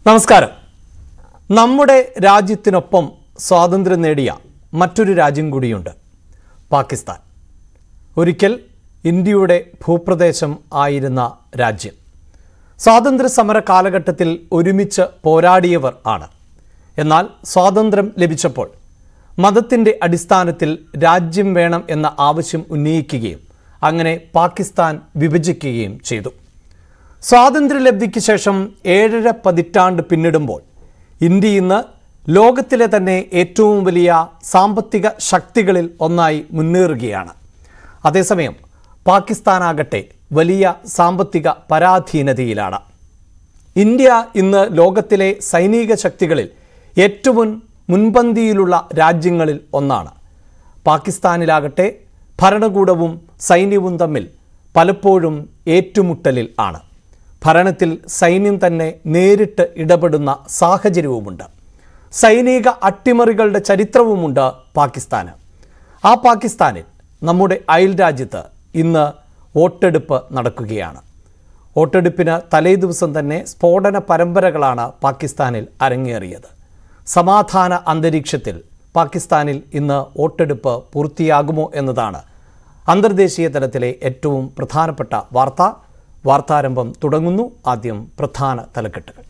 നമസ്കാരം നമ്മുടെ രാജ്യത്തിനൊപ്പം സ്വാതന്ത്ര്യം നേടിയ മറ്റൊരു രാജ്യം കൂടിയുണ്ട് പാകിസ്ഥാൻ ഒരിക്കൽ ഇന്ത്യയുടെ ഭൂപ്രദേശം ആയിരുന്ന രാജ്യം സ്വാതന്ത്ര്യ സമര കാലഘട്ടത്തിൽ ഒരുമിച്ച് പോരാടിയവർ ആണ് എന്നാൽ സ്വാതന്ത്ര്യം ലഭിച്ചപ്പോൾ മതത്തിൻ്റെ അടിസ്ഥാനത്തിൽ രാജ്യം വേണം എന്ന ആവശ്യം ഉന്നയിക്കുകയും അങ്ങനെ പാകിസ്ഥാൻ വിഭജിക്കുകയും ചെയ്തു സ്വാതന്ത്ര്യലബ്ധിക്ക് ശേഷം ഏഴര പതിറ്റാണ്ട് പിന്നിടുമ്പോൾ ഇന്ത്യ ഇന്ന് ലോകത്തിലെ തന്നെ ഏറ്റവും വലിയ സാമ്പത്തിക ശക്തികളിൽ ഒന്നായി മുന്നേറുകയാണ് അതേസമയം പാകിസ്ഥാനാകട്ടെ വലിയ സാമ്പത്തിക പരാധീനതയിലാണ് ഇന്ത്യ ഇന്ന് ലോകത്തിലെ സൈനിക ശക്തികളിൽ ഏറ്റവും മുൻപന്തിയിലുള്ള രാജ്യങ്ങളിൽ ഒന്നാണ് പാകിസ്ഥാനിലാകട്ടെ ഭരണകൂടവും സൈന്യവും തമ്മിൽ പലപ്പോഴും ഏറ്റുമുട്ടലിൽ ആണ് ഭരണത്തിൽ സൈന്യം തന്നെ നേരിട്ട് ഇടപെടുന്ന സാഹചര്യവുമുണ്ട് സൈനിക അട്ടിമറികളുടെ ചരിത്രവുമുണ്ട് പാകിസ്ഥാന് ആ പാകിസ്ഥാനിൽ നമ്മുടെ അയൽ രാജ്യത്ത് ഇന്ന് വോട്ടെടുപ്പ് നടക്കുകയാണ് വോട്ടെടുപ്പിന് തലേദിവസം തന്നെ സ്ഫോടന പരമ്പരകളാണ് പാകിസ്ഥാനിൽ അരങ്ങേറിയത് സമാധാന അന്തരീക്ഷത്തിൽ പാകിസ്ഥാനിൽ ഇന്ന് വോട്ടെടുപ്പ് പൂർത്തിയാകുമോ എന്നതാണ് അന്തർദേശീയ തലത്തിലെ ഏറ്റവും പ്രധാനപ്പെട്ട വാർത്ത വാർത്താരംഭം തുടങ്ങുന്നു ആദ്യം പ്രധാന തലക്കെട്ടുകൾ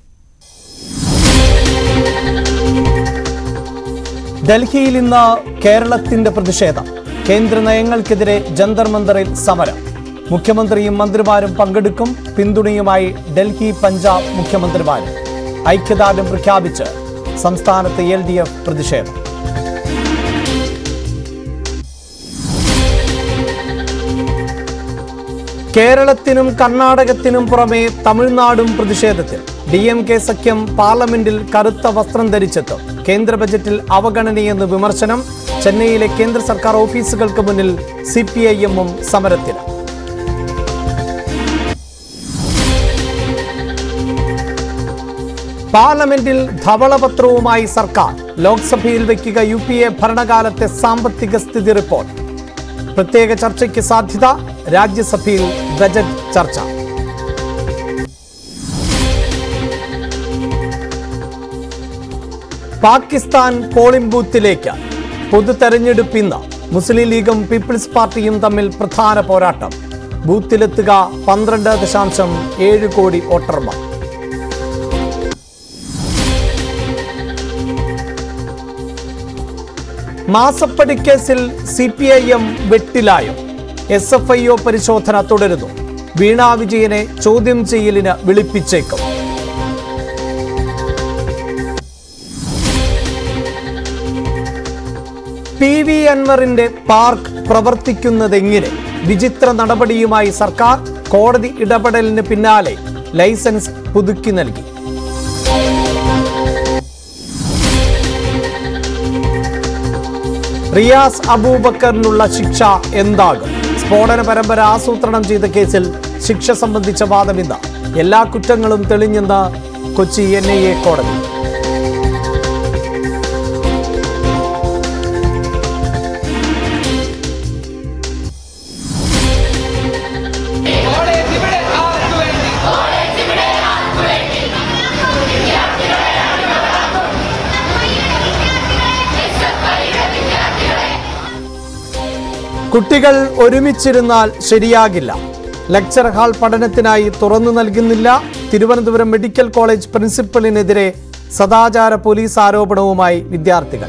ഡൽഹിയിൽ ഇന്ന് കേരളത്തിന്റെ പ്രതിഷേധം കേന്ദ്ര നയങ്ങൾക്കെതിരെ ജന്തർ മന്ദറിൽ സമരം മുഖ്യമന്ത്രിയും മന്ത്രിമാരും പങ്കെടുക്കും പിന്തുണയുമായി ഡൽഹി പഞ്ചാബ് മുഖ്യമന്ത്രിമാരും ഐക്യദാർഢ്യം പ്രഖ്യാപിച്ച് സംസ്ഥാനത്ത് എൽ ഡി എഫ് പ്രതിഷേധം കേരളത്തിനും കർണാടകത്തിനും പുറമെ തമിഴ്നാടും പ്രതിഷേധത്തിൽ ഡി എം കെ സഖ്യം പാർലമെന്റിൽ കറുത്ത വസ്ത്രം ധരിച്ചെത്തും കേന്ദ്ര ബജറ്റിൽ അവഗണനയെന്ന് വിമർശനം ചെന്നൈയിലെ കേന്ദ്ര സർക്കാർ ഓഫീസുകൾക്ക് മുന്നിൽ സി പി ഐ എമ്മും സമരത്തിൽ പാർലമെന്റിൽ ധവളപത്രവുമായി സർക്കാർ ലോക്സഭയിൽ വയ്ക്കുക യു പി എ ഭരണകാലത്തെ സാമ്പത്തിക സ്ഥിതി റിപ്പോർട്ട് പ്രത്യേക ചർച്ചയ്ക്ക് സാധ്യത രാജ്യസഭയിൽ ബജറ്റ് ചർച്ച പാകിസ്ഥാൻ പോളിംഗ് ബൂത്തിലേക്ക് പൊതു തെരഞ്ഞെടുപ്പ് ഇന്ന് മുസ്ലിം ലീഗും പീപ്പിൾസ് പാർട്ടിയും തമ്മിൽ പ്രധാന പോരാട്ടം ബൂത്തിലെത്തുക പന്ത്രണ്ട് ദശാംശം ഏഴ് കോടി വോട്ടർമാർ മാസപ്പടി കേസിൽ സി പി ഐ എം വെട്ടിലായോ എസ് എഫ് ഐ ഒ പരിശോധന തുടരുന്നു വീണാ വിജയനെ ചോദ്യം ചെയ്യലിന് വിളിപ്പിച്ചേക്കും പി വി അൻവറിന്റെ പാർക്ക് പ്രവർത്തിക്കുന്നതെങ്ങനെ വിചിത്ര നടപടിയുമായി സർക്കാർ കോടതി ഇടപെടലിന് പിന്നാലെ ലൈസൻസ് പുതുക്കി നൽകി റിയാസ് അബൂബക്കറിനുള്ള ശിക്ഷ എന്താകും സ്ഫോടന പരമ്പര ആസൂത്രണം ചെയ്ത കേസിൽ ശിക്ഷ സംബന്ധിച്ച വാദം ഇന്ന് എല്ലാ കുറ്റങ്ങളും തെളിഞ്ഞെന്ന് കൊച്ചി എൻ ഐ എ കോടതി കോളേജ് ഇവിടെ ആർക്ക് വേണ്ടി കുട്ടികൾ ഒരുമിച്ചിരുന്നാൽ ശരിയാകില്ല ലെക്ചർ ഹാൾ പഠനത്തിനായി തുറന്നു നൽകുന്നില്ല തിരുവനന്തപുരം മെഡിക്കൽ കോളേജ് പ്രിൻസിപ്പലിനെതിരെ സദാചാര പോലീസ് ആരോപണവുമായി വിദ്യാർത്ഥികൾ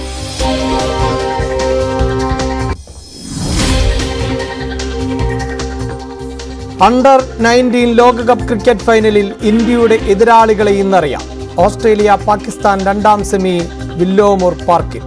അണ്ടർ നയൻറ്റീൻ ലോകകപ്പ് ക്രിക്കറ്റ് ഫൈനലിൽ ഇന്ത്യയുടെ എതിരാളികളെ ഇന്നറിയാം ഓസ്ട്രേലിയ പാകിസ്ഥാൻ രണ്ടാം സെമി വില്ലോമൂർ പാർക്കിൽ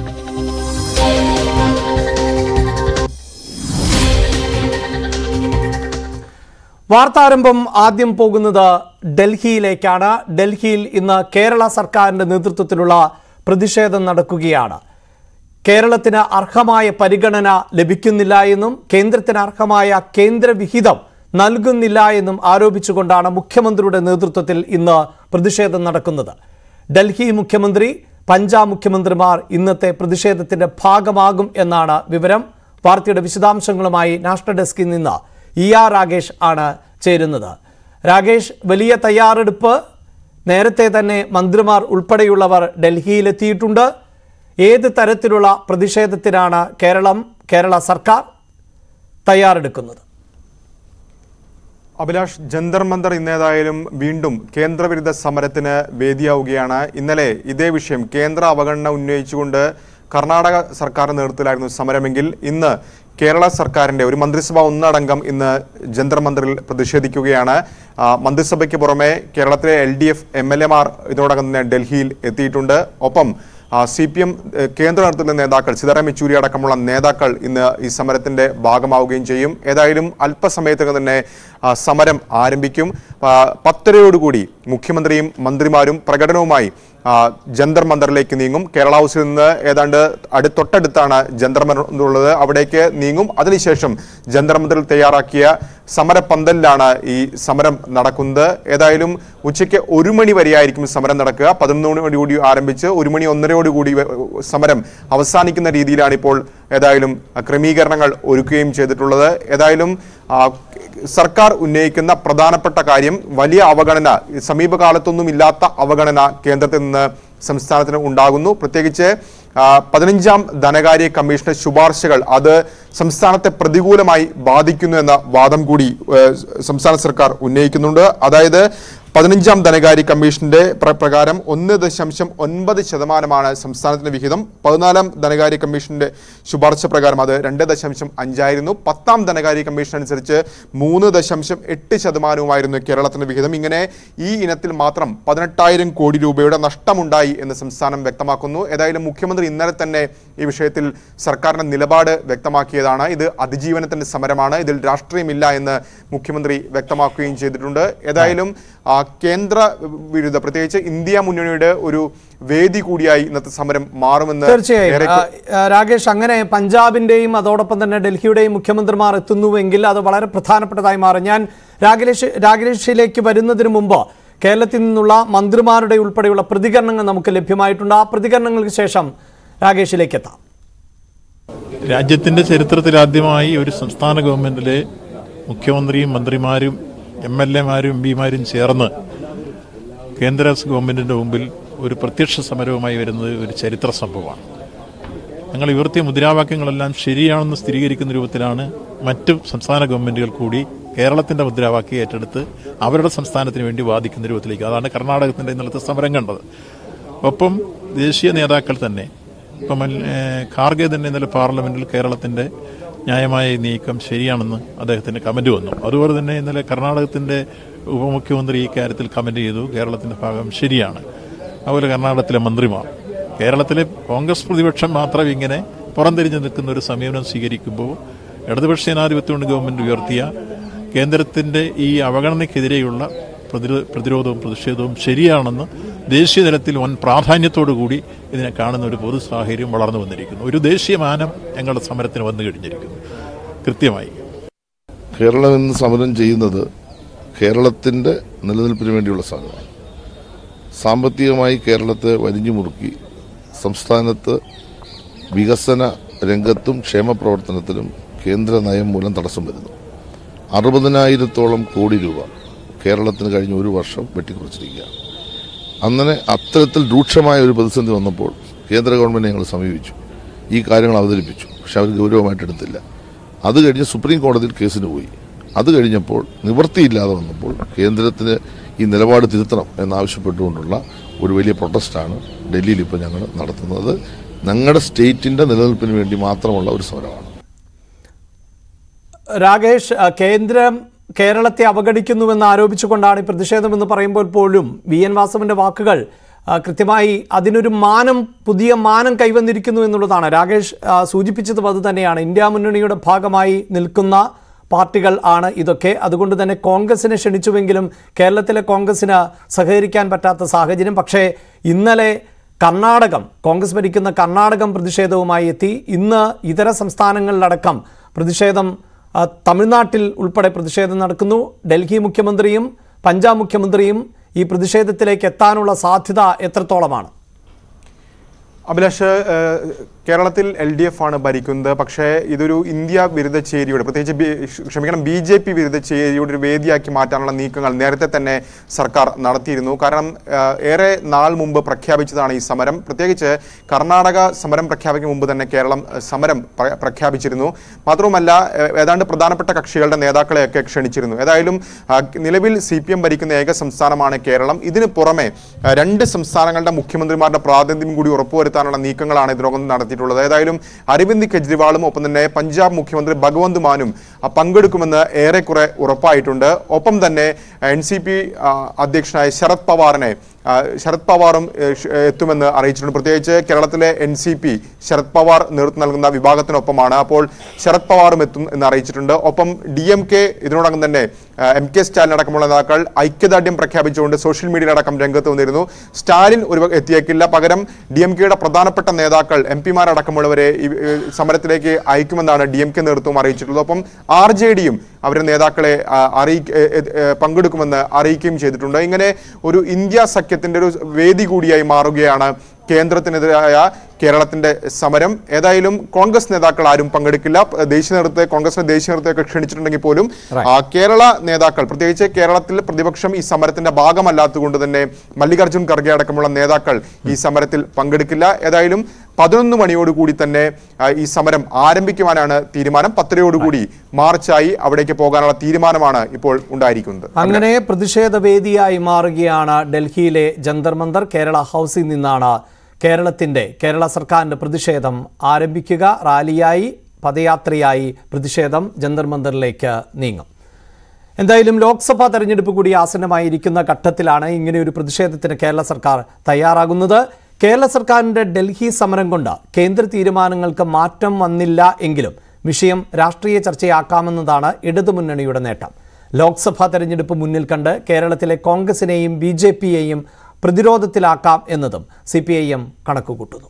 വാർത്താരംഭം ആദ്യം പോകുന്നത് ഡൽഹിയിലേക്കാണ് ഡൽഹിയിൽ ഇന്ന് കേരള സർക്കാരിന്റെ നേതൃത്വത്തിലുള്ള പ്രതിഷേധം നടക്കുകയാണ് കേരളത്തിന് അർഹമായ പരിഗണന ലഭിക്കുന്നില്ല എന്നും കേന്ദ്രത്തിന് അർഹമായ കേന്ദ്ര വിഹിതം നൽകുന്നില്ല എന്നും ആരോപിച്ചുകൊണ്ടാണ് മുഖ്യമന്ത്രിയുടെ നേതൃത്വത്തിൽ ഇന്ന് പ്രതിഷേധം നടക്കുന്നത് ഡൽഹി മുഖ്യമന്ത്രി പഞ്ചാബ് മുഖ്യമന്ത്രിമാർ ഇന്നത്തെ പ്രതിഷേധത്തിന്റെ ഭാഗമാകും എന്നാണ് വിവരം വാർത്തയുടെ വിശദാംശങ്ങളുമായി നാഷണൽ ഡെസ്കിൽ നിന്ന് ഇ ആർ രാഗേഷ് ആണ് ചേരുന്നത് രാഗേഷ് വലിയ തയ്യാറെടുപ്പ് നേരത്തെ തന്നെ മന്ത്രിമാർ ഉൾപ്പെടെയുള്ളവർ ഡൽഹിയിലെത്തിയിട്ടുണ്ട് ഏത് തരത്തിലുള്ള പ്രതിഷേധത്തിനാണ് കേരളം കേരള സർക്കാർ തയ്യാറെടുക്കുന്നത് അഭിലാഷ് ജന്തർ മന്ദർ ഇന്നേതായാലും വീണ്ടും കേന്ദ്രവിരുദ്ധ സമരത്തിന് വേദിയാവുകയാണ് ഇന്നലെ ഇതേ വിഷയം കേന്ദ്ര അവഗണന ഉന്നയിച്ചുകൊണ്ട് കർണാടക സർക്കാരിന്റെ നേതൃത്വത്തിലായിരുന്നു സമരമെങ്കിൽ ഇന്ന് കേരള സർക്കാരിന്റെ ഒരു മന്ത്രിസഭ ഒന്നടങ്കം ഇന്ന് ജന്തർ മന്ദറിൽ പ്രതിഷേധിക്കുകയാണ് ആ, മന്ത്രിസഭയ്ക്ക് പുറമെ കേരളത്തിലെ L D F M L എമാർ ഇതിനോടകം തന്നെ ഡൽഹിയിൽ എത്തിയിട്ടുണ്ട് ഒപ്പം സി പി എം കേന്ദ്ര നേതൃത്വത്തിലെ നേതാക്കൾ സീതാറാം യെച്ചൂരി അടക്കമുള്ള നേതാക്കൾ ഇന്ന് ഈ സമരത്തിന്റെ ഭാഗമാവുകയും ചെയ്യും ഏതായാലും അല്പസമയത്തിനകം തന്നെ ആ, സമരം ആരംഭിക്കും ആ, പത്തരയോടുകൂടി മുഖ്യമന്ത്രിയും മന്ത്രിമാരും പ്രകടനവുമായി ആ, ജന്തർ മന്ദറിലേക്ക് നീങ്ങും കേരള ഹൗസിൽ നിന്ന് ഏതാണ്ട് അടു തൊട്ടടുത്താണ് ജന്തർ മന്ദർ ഉള്ളത് അവിടേക്ക് നീങ്ങും അതിനുശേഷം ജന്തർ മന്ദറിൽ തയ്യാറാക്കിയ സമരപ്പന്തലിലാണ് ഈ സമരം നടക്കുന്നത് ഏതായാലും ഉച്ചയ്ക്ക് ഒരു മണി വരെയായിരിക്കും സമരം നടക്കുക പതിനൊന്ന് മണി കൂടി ആരംഭിച്ച് ഒരു മണി ഒന്നരയോട് കൂടി വ- സമരം അവസാനിക്കുന്ന രീതിയിലാണ് ഇപ്പോൾ ഏതായാലും ക്രമീകരണങ്ങൾ ഒരുക്കുകയും ചെയ്തിട്ടുള്ളത് ഏതായാലും ആ, സർക്കാർ ഉന്നയിക്കുന്ന പ്രധാനപ്പെട്ട കാര്യം വലിയ അവഗണന സമീപകാലത്തൊന്നും ഇല്ലാത്ത അവഗണന കേന്ദ്രത്തിൽ നിന്ന് സംസ്ഥാനത്തിന് ഉണ്ടാകുന്നു പ്രത്യേകിച്ച് ആ, പതിനഞ്ചാം ധനകാര്യ കമ്മീഷന്റെ ശുപാർശകൾ അത് സംസ്ഥാനത്തെ പ്രതികൂലമായി ബാധിക്കുന്നു എന്ന വാദം കൂടി ഏ, സംസ്ഥാന സർക്കാർ ഉന്നയിക്കുന്നുണ്ട് അതായത് പതിനഞ്ചാം ധനകാര്യ കമ്മീഷന്റെ പ്ര- പ്രകാരം ഒന്ന് ദശാംശം ഒൻപത് ശതമാനമാണ് സംസ്ഥാനത്തിന്റെ വിഹിതം പതിനാലാം ധനകാര്യ കമ്മീഷന്റെ ശുപാർശ പ്രകാരം അത് രണ്ട് ദശാംശം അഞ്ചായിരുന്നു പത്താം ധനകാര്യ കമ്മീഷൻ അനുസരിച്ച് മൂന്ന് ദശാംശം എട്ട് ശതമാനവുമായിരുന്നു കേരളത്തിന്റെ വിഹിതം ഇങ്ങനെ ഈ ഇനത്തിൽ മാത്രം പതിനെട്ടായിരം കോടി രൂപയുടെ നഷ്ടമുണ്ടായി എന്ന് സംസ്ഥാനം വ്യക്തമാക്കുന്നു ഏതായാലും മുഖ്യമന്ത്രി ഇന്നലെ തന്നെ ഈ വിഷയത്തിൽ സർക്കാരിന്റെ നിലപാട് വ്യക്തമാക്കിയതാണ് ഇത് അതിജീവനത്തിന്റെ സമരമാണ് ഇതിൽ രാഷ്ട്രീയമില്ല എന്ന് മുഖ്യമന്ത്രി വ്യക്തമാക്കുകയും ചെയ്തിട്ടുണ്ട് ഏതായാലും ആ, കേന്ദ്ര വിരുദ്ധ പ്രത്യേകിച്ച് ഇന്ത്യ മുന്നണിയുടെ ഒരു വേദി കൂടിയായി ഇന്നത്തെ സമരം മാറുമെന്ന് തീർച്ചയായും ഏറെ ആ, ആ, രാകേഷ് അങ്ങനെ പഞ്ചാബിന്റെയും അതോടൊപ്പം തന്നെ ഡൽഹിയുടെയും മുഖ്യമന്ത്രിമാർ എത്തുന്നുവെങ്കിൽ അത് വളരെ പ്രധാനപ്പെട്ടതായി മാറും ഞാൻ രാകേഷ് രാകേഷിലേക്ക് വരുന്നതിന് മുമ്പ് കേരളത്തിൽ നിന്നുള്ള മന്ത്രിമാരുടെ ഉൾപ്പെടെയുള്ള പ്രതികരണങ്ങൾ നമുക്ക് ലഭ്യമായിട്ടുണ്ട് ആ പ്രതികരണങ്ങൾക്ക് ശേഷം രാകേഷിലേക്ക് എത്താം രാജ്യത്തിന്റെ ചരിത്രത്തിൽ ആദ്യമായി ഒരു സംസ്ഥാന ഗവൺമെന്റിലെ മുഖ്യമന്ത്രിയും മന്ത്രിമാരും എം എൽ എമാരും എം പിമാരും ചേർന്ന് കേന്ദ്ര ഗവൺമെന്റിന്റെ മുമ്പിൽ ഒരു പ്രത്യക്ഷ സമരവുമായി വരുന്നത് ഒരു ചരിത്ര സംഭവമാണ് ഞങ്ങൾ ഉയർത്തിയ മുദ്രാവാക്യങ്ങളെല്ലാം ശരിയാണെന്ന് സ്ഥിരീകരിക്കുന്ന രൂപത്തിലാണ് മറ്റു സംസ്ഥാന ഗവൺമെന്റുകൾ കൂടി കേരളത്തിന്റെ മുദ്രാവാക്യം ഏറ്റെടുത്ത് അവരുടെ സംസ്ഥാനത്തിന് വേണ്ടി വാദിക്കുന്ന രൂപത്തിലേക്ക് അതാണ് കർണാടകത്തിന്റെ ഇന്നലത്തെ സമരം കണ്ടത് ഒപ്പം ദേശീയ നേതാക്കൾ തന്നെ ഇപ്പം ഏഹ്, ഖാർഗെ തന്നെ ഇന്നലെ പാർലമെന്റിൽ കേരളത്തിന്റെ ന്യായമായ ഈ നീക്കം ശരിയാണെന്ന് അദ്ദേഹത്തിന്റെ കമന്റ് വന്നു അതുപോലെ തന്നെ ഇന്നലെ കർണാടകത്തിന്റെ ഉപമുഖ്യമന്ത്രി ഈ കാര്യത്തിൽ കമന്റ് ചെയ്തു കേരളത്തിന്റെ ഭാഗം ശരിയാണ് അതുപോലെ കർണാടകത്തിലെ മന്ത്രിമാർ കേരളത്തിലെ കോൺഗ്രസ് പ്രതിപക്ഷം മാത്രം ഇങ്ങനെ പുറംതിരിഞ്ഞു നിൽക്കുന്ന ഒരു സമീപനം സ്വീകരിക്കുമ്പോൾ ഇടതുപക്ഷ ജനാധിപത്യം കൊണ്ട് ഗവൺമെന്റ് ഉയർത്തിയ കേന്ദ്രത്തിന്റെ ഈ അവഗണനയ്ക്കെതിരെയുള്ള പ്രതിരോ- പ്രതിരോധവും പ്രതിഷേധവും ശരിയാണെന്ന് ദേശീയ തലത്തിൽ വൻ പ്രാധാന്യത്തോടു കൂടി ഇതിനെ കാണുന്ന ഒരു പൊതു സാഹചര്യം വളർന്നു വന്നിരിക്കുന്നു ഒരു ദേശീയ മാനം ഞങ്ങളുടെ സമരത്തിന് വന്നു കഴിഞ്ഞിരിക്കുന്നു കൃത്യമായി കേരളം ഇന്ന് സമരം ചെയ്യുന്നത് കേരളത്തിന്റെ നിലനിൽപ്പിന് വേണ്ടിയുള്ള സമരമാണ് സാമ്പത്തികമായി കേരളത്തെ വലിഞ്ഞു മുറുക്കി സംസ്ഥാനത്ത് വികസന രംഗത്തും ക്ഷേമ പ്രവർത്തനത്തിലും കേന്ദ്ര നയം മൂലം തടസ്സം വരുന്നു അറുപതിനായിരത്തോളം കോടി രൂപ കേരളത്തിന് കഴിഞ്ഞ ഒരു വർഷം വെട്ടിക്കുറച്ചിരിക്കുകയാണ് അങ്ങനെ അത്തരത്തിൽ രൂക്ഷമായ ഒരു പ്രതിസന്ധി വന്നപ്പോൾ കേന്ദ്ര ഗവൺമെന്റ് ഞങ്ങൾ സമീപിച്ചു ഈ കാര്യങ്ങൾ അവതരിപ്പിച്ചു പക്ഷെ അവർ ഗൗരവമായിട്ട് എടുത്തില്ല അത് കഴിഞ്ഞ് സുപ്രീം കോടതിയിൽ കേസിന് പോയി അത് കഴിഞ്ഞപ്പോൾ നിവൃത്തിയില്ലാതെ വന്നപ്പോൾ കേന്ദ്രത്തിന് ഈ നിലപാട് തിരുത്തണം എന്നാവശ്യപ്പെട്ടുകൊണ്ടുള്ള ഒരു വലിയ പ്രൊട്ടസ്റ്റാണ് ഡൽഹിയിൽ ഇപ്പോൾ ഞങ്ങൾ നടത്തുന്നത് ഞങ്ങളുടെ സ്റ്റേറ്റിന്റെ നിലനിൽപ്പിന് വേണ്ടി മാത്രമുള്ള ഒരു സമരമാണ് രാകേഷ് ആ, കേന്ദ്രം കേരളത്തെ അവഗണിക്കുന്നുവെന്ന് ആരോപിച്ചുകൊണ്ടാണ് ഈ പ്രതിഷേധമെന്ന് പറയുമ്പോൾ പോലും വി എൻ വാസവന്റെ വാക്കുകൾ ആ, കൃത്യമായി അതിനൊരു മാനം പുതിയ മാനം കൈവന്നിരിക്കുന്നു എന്നുള്ളതാണ് രാകേഷ് ആ, സൂചിപ്പിച്ചതും അത് തന്നെയാണ് ഇന്ത്യ മുന്നണിയുടെ ഭാഗമായി നിൽക്കുന്ന പാർട്ടികൾ ആണ് ഇതൊക്കെ അതുകൊണ്ട് തന്നെ കോൺഗ്രസിനെ ക്ഷണിച്ചുവെങ്കിലും കേരളത്തിലെ കോൺഗ്രസിന് സഹകരിക്കാൻ പറ്റാത്ത സാഹചര്യം പക്ഷേ ഇന്നലെ കർണാടകം കോൺഗ്രസ് ഭരിക്കുന്ന കർണാടകം പ്രതിഷേധവുമായി എത്തി ഇന്ന് ഇതര സംസ്ഥാനങ്ങളിലടക്കം പ്രതിഷേധം ആ, തമിഴ്നാട്ടിൽ ഉൾപ്പെടെ പ്രതിഷേധം നടക്കുന്നു ഡൽഹി മുഖ്യമന്ത്രിയും പഞ്ചാബ് മുഖ്യമന്ത്രിയും ഈ പ്രതിഷേധത്തിലേക്ക് എത്താനുള്ള സാധ്യത എത്രത്തോളമാണ് അഭിലാഷ് ഏഹ്, കേരളത്തിൽ എൽ ഡി എഫ് ആണ് ഭരിക്കുന്നത് പക്ഷേ ഇതൊരു ഇന്ത്യ വിരുദ്ധ ചേരിയുടെ പ്രത്യേകിച്ച് ബി- ക്ഷമിക്കണം ബി ജെ പി വിരുദ്ധ ചേരിയുടെ ഒരു വേദിയാക്കി മാറ്റാനുള്ള നീക്കങ്ങൾ നേരത്തെ തന്നെ സർക്കാർ നടത്തിയിരുന്നു കാരണം ഏഹ്, ഏറെ നാൾ മുമ്പ് പ്രഖ്യാപിച്ചതാണ് ഈ സമരം പ്രത്യേകിച്ച് കർണാടക സമരം പ്രഖ്യാപിക്കും മുമ്പ് തന്നെ കേരളം ഏഹ്, സമരം പ്ര- പ്രഖ്യാപിച്ചിരുന്നു മാത്രവുമല്ല ഏഹ്, ഏതാണ്ട് പ്രധാനപ്പെട്ട കക്ഷികളുടെ നേതാക്കളെയൊക്കെ ക്ഷണിച്ചിരുന്നു ഏതായാലും ആ, നിലവിൽ സി പി എം ഭരിക്കുന്ന ഏക സംസ്ഥാനമാണ് കേരളം ഇതിന് പുറമെ ആ, രണ്ട് സംസ്ഥാനങ്ങളുടെ മുഖ്യമന്ത്രിമാരുടെ പ്രാതിനിധ്യം കൂടി ഉറപ്പുവരുത്താനുള്ള നീക്കങ്ങളാണ് ഇതിനകം നടത്തിയിട്ടുള്ളത് ഏതായാലും അരവിന്ദ് കെജ്രിവാളും ഒപ്പം തന്നെ പഞ്ചാബ് മുഖ്യമന്ത്രി ഭഗവന്ത് മാനും ആ, പങ്കെടുക്കുമെന്ന് ഏറെക്കുറെ ഉറപ്പായിട്ടുണ്ട് ഒപ്പം തന്നെ എൻ സി പി അധ്യക്ഷനായ ശരത് പവാറിനെ ആ, ശരത് പവാറും ഏ, ഷ്- ഏ, എത്തുമെന്ന് അറിയിച്ചിട്ടുണ്ട് പ്രത്യേകിച്ച് കേരളത്തിലെ N C P Sharad Pawar നേതൃത്വം നൽകുന്ന വിഭാഗത്തിനൊപ്പമാണ് അപ്പോൾ ശരത് പവാറും എത്തും എന്ന് അറിയിച്ചിട്ടുണ്ട് ഒപ്പം ഡി എം കെ ഇതിനോടകം തന്നെ ആ, എം കെ സ്റ്റാലിൻ അടക്കമുള്ള നേതാക്കൾ ഐക്യദാർഢ്യം പ്രഖ്യാപിച്ചുകൊണ്ട് സോഷ്യൽ മീഡിയയിലടക്കം രംഗത്ത് വന്നിരുന്നു സ്റ്റാലിൻ ഒരു എത്തിയേക്കില്ല പകരം ഡി എം കെയുടെ പ്രധാനപ്പെട്ട നേതാക്കൾ എം പിമാരടക്കമുള്ളവരെ ഈ ഈ സമരത്തിലേക്ക് അയക്കുമെന്നാണ് ഡി എം കെ നേതൃത്വം അറിയിച്ചിട്ടുള്ളത് ഒപ്പം ആർ ജെ ഡിയും അവരുടെ നേതാക്കളെ ആ, അറിയിക്ക ഏ, ഏ, ഏ, പങ്കെടുക്കുമെന്ന് അറിയിക്കുകയും ചെയ്തിട്ടുണ്ട് ഇങ്ങനെ ഒരു ഇന്ത്യ സഖ്യത്തിന്റെ ഒരു വേദി കൂടിയായി മാറുകയാണ് കേന്ദ്രത്തിനെതിരായ കേരളത്തിന്റെ സമരം ഏതായാലും കോൺഗ്രസ് നേതാക്കൾ ആരും പങ്കെടുക്കില്ല ദേശീയ നേതൃത്വത്തെ കോൺഗ്രസിന്റെ ദേശീയ നേതൃത്വത്തെ ക്ഷണിച്ചിട്ടുണ്ടെങ്കിൽ പോലും ആ, കേരള നേതാക്കൾ പ്രത്യേകിച്ച് കേരളത്തിൽ പ്രതിപക്ഷം ഈ സമരത്തിന്റെ ഭാഗമല്ലാത്തതുകൊണ്ട് തന്നെ മല്ലികാർജ്ജുൻ ഖർഗെ അടക്കമുള്ള നേതാക്കൾ ഈ സമരത്തിൽ പങ്കെടുക്കില്ല ഏതായാലും പതിനൊന്ന് മണിയോടുകൂടി തന്നെ ആ, ഈ സമരം ആരംഭിക്കുവാനാണ് തീരുമാനം പത്തരയോടുകൂടി മാർച്ചായി അവിടേക്ക് പോകാനുള്ള തീരുമാനമാണ് ഇപ്പോൾ ഉണ്ടായിരിക്കുന്നത് അങ്ങനെ പ്രതിഷേധ വേദിയായി മാറുകയാണ് ഡൽഹിയിലെ ജന്തർ മന്ദർ കേരള ഹൗസിൽ നിന്നാണ് കേരളത്തിന്റെ കേരള സർക്കാരിന്റെ പ്രതിഷേധം ആരംഭിക്കുക റാലിയായി പദയാത്രയായി പ്രതിഷേധം ജന്തർ മന്ദറിലേക്ക് നീങ്ങും എന്തായാലും ലോക്സഭാ തെരഞ്ഞെടുപ്പ് കൂടി ആസന്നമായിരിക്കുന്ന ഘട്ടത്തിലാണ് ഇങ്ങനെ ഒരു പ്രതിഷേധത്തിന് കേരള സർക്കാർ തയ്യാറാകുന്നത് കേരള സർക്കാരിന്റെ ഡൽഹി സമരം കൊണ്ട് കേന്ദ്ര തീരുമാനങ്ങൾക്ക് മാറ്റം വന്നില്ല എങ്കിലും വിഷയം രാഷ്ട്രീയ ചർച്ചയാക്കാമെന്നതാണ് ഇടതുമുന്നണിയുടെ നേട്ടം ലോക്സഭാ തെരഞ്ഞെടുപ്പ് മുന്നിൽ കണ്ട് കേരളത്തിലെ കോൺഗ്രസിനെയും ബി ജെ പിയെയും പ്രതിരോധത്തിലാക്കാം എന്നതും സി പി ഐ എം കണക്കുകൂട്ടുന്നു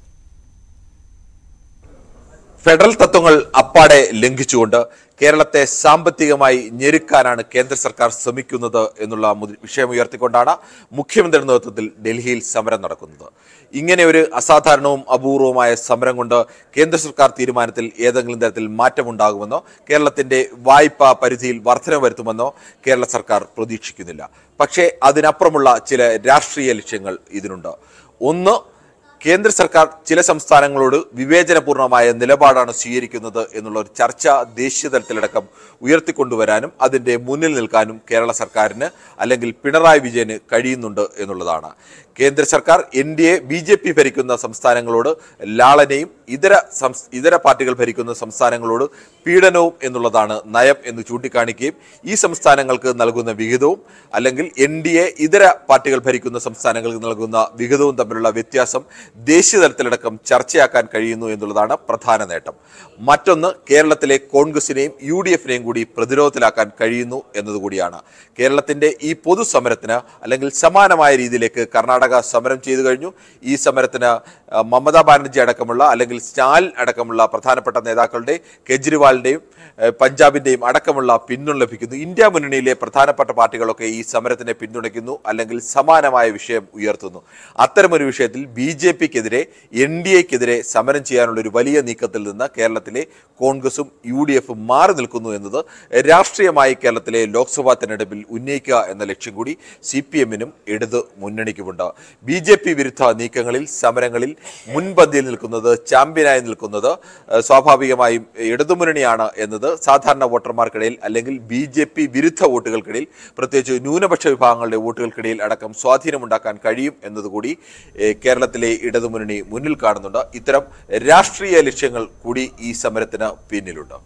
ഫെഡറൽ തത്വങ്ങൾ അപ്പാടെ ലംഘിച്ചുകൊണ്ട് കേരളത്തെ സാമ്പത്തികമായി ഞെരുക്കാനാണ് കേന്ദ്ര സർക്കാർ ശ്രമിക്കുന്നത് എന്നുള്ള മുതി- വിഷയം ഉയർത്തിക്കൊണ്ടാണ് മുഖ്യമന്ത്രിയുടെ നേതൃത്വത്തിൽ ഡൽഹിയിൽ സമരം നടക്കുന്നത് ഇങ്ങനെ ഒരു അസാധാരണവും അപൂർവമായ സമരം കൊണ്ട് കേന്ദ്ര സർക്കാർ തീരുമാനത്തിൽ ഏതെങ്കിലും തരത്തിൽ മാറ്റമുണ്ടാകുമെന്നോ കേരളത്തിന്റെ വായ്പാ പരിധിയിൽ വർധന വരുത്തുമെന്നോ കേരള സർക്കാർ പ്രതീക്ഷിക്കുന്നില്ല പക്ഷേ അതിനപ്പുറമുള്ള ചില രാഷ്ട്രീയ ലക്ഷ്യങ്ങൾ ഇതിനുണ്ട് ഒന്ന് കേന്ദ്ര സർക്കാർ ചില സംസ്ഥാനങ്ങളോട് വിവേചനപൂർണമായ നിലപാടാണ് സ്വീകരിക്കുന്നത് എന്നുള്ള ഒരു ചർച്ച ദേശീയ തലത്തിലടക്കം ഉയർത്തിക്കൊണ്ടുവരാനും അതിന്റെ മുന്നിൽ നിൽക്കാനും കേരള സർക്കാരിന് അല്ലെങ്കിൽ പിണറായി വിജയന് കഴിയുന്നുണ്ട് എന്നുള്ളതാണ് കേന്ദ്ര സർക്കാർ N D A B J P ഭരിക്കുന്ന സംസ്ഥാനങ്ങളോട് ലാളനയും ഇതര സംസ് ഇതര പാർട്ടികൾ ഭരിക്കുന്ന സംസ്ഥാനങ്ങളോട് പീഡനവും എന്നുള്ളതാണ് നയം എന്ന് ചൂണ്ടിക്കാണിക്കുകയും ഈ സംസ്ഥാനങ്ങൾക്ക് നൽകുന്ന വിഹിതവും അല്ലെങ്കിൽ എൻ ഡി എ ഇതര പാർട്ടികൾ ഭരിക്കുന്ന സംസ്ഥാനങ്ങൾക്ക് നൽകുന്ന വിഹിതവും തമ്മിലുള്ള വ്യത്യാസം ദേശീയ തലത്തിലടക്കം ചർച്ചയാക്കാൻ കഴിയുന്നു എന്നുള്ളതാണ് പ്രധാന നേട്ടം മറ്റൊന്ന് കേരളത്തിലെ കോൺഗ്രസിനെയും യു ഡി എഫിനെയും കൂടി പ്രതിരോധത്തിലാക്കാൻ കഴിയുന്നു എന്നതുകൂടിയാണ് കേരളത്തിന്റെ ഈ പൊതുസമരത്തിന് അല്ലെങ്കിൽ സമാനമായ രീതിയിലേക്ക് കർണാടക സമരം ചെയ്തു കഴിഞ്ഞു ഈ സമരത്തിന് ആ, മമതാ ബാനർജി അടക്കമുള്ള അല്ലെങ്കിൽ സ്റ്റാലിൻ അടക്കമുള്ള പ്രധാനപ്പെട്ട നേതാക്കളുടെ കെജ്രിവാളിന്റെയും ഏഹ്, പഞ്ചാബിന്റെയും അടക്കമുള്ള പിന്തുണ ലഭിക്കുന്നു ഇന്ത്യ മുന്നണിയിലെ പ്രധാനപ്പെട്ട പാർട്ടികളൊക്കെ ഈ സമരത്തിനെ പിന്തുണയ്ക്കുന്നു അല്ലെങ്കിൽ സമാനമായ വിഷയം ഉയർത്തുന്നു അത്തരമൊരു വിഷയത്തിൽ ബി ജെ പിക്കെതിരെ എൻ ഡി എക്കെതിരെ സമരം ചെയ്യാനുള്ള ഒരു വലിയ നീക്കത്തിൽ നിന്ന് കേരളത്തിലെ കോൺഗ്രസും യു ഡി എഫും മാറി നിൽക്കുന്നു എന്നത് രാഷ്ട്രീയമായി കേരളത്തിലെ ലോക്സഭാ തെരഞ്ഞെടുപ്പിൽ ഉന്നയിക്കുക എന്ന ലക്ഷ്യം കൂടി സി പി എമ്മിനും ഇടത് മുന്നണിക്കുമുണ്ട് ബി ജെ പി വിരുദ്ധ നീക്കങ്ങളിൽ സമരങ്ങളിൽ മുൻപന്തിയിൽ നിൽക്കുന്നത് ചാമ്പ്യനായി നിൽക്കുന്നത് ഏഹ്, സ്വാഭാവികമായും ഇടതുമുന്നണിയാണ് എന്നത് സാധാരണ വോട്ടർമാർക്കിടയിൽ അല്ലെങ്കിൽ ബി ജെ പി വിരുദ്ധ വോട്ടുകൾക്കിടയിൽ പ്രത്യേകിച്ച് ന്യൂനപക്ഷ വിഭാഗങ്ങളുടെ വോട്ടുകൾക്കിടയിൽ അടക്കം സ്വാധീനമുണ്ടാക്കാൻ കഴിയും എന്നതുകൂടി ഏഹ്, കേരളത്തിലെ ഇടതുമുന്നണി മുന്നിൽ കാണുന്നുണ്ട് ഇത്തരം രാഷ്ട്രീയ ലക്ഷ്യങ്ങൾ കൂടി ഈ സമരത്തിന് പിന്നിലുണ്ട്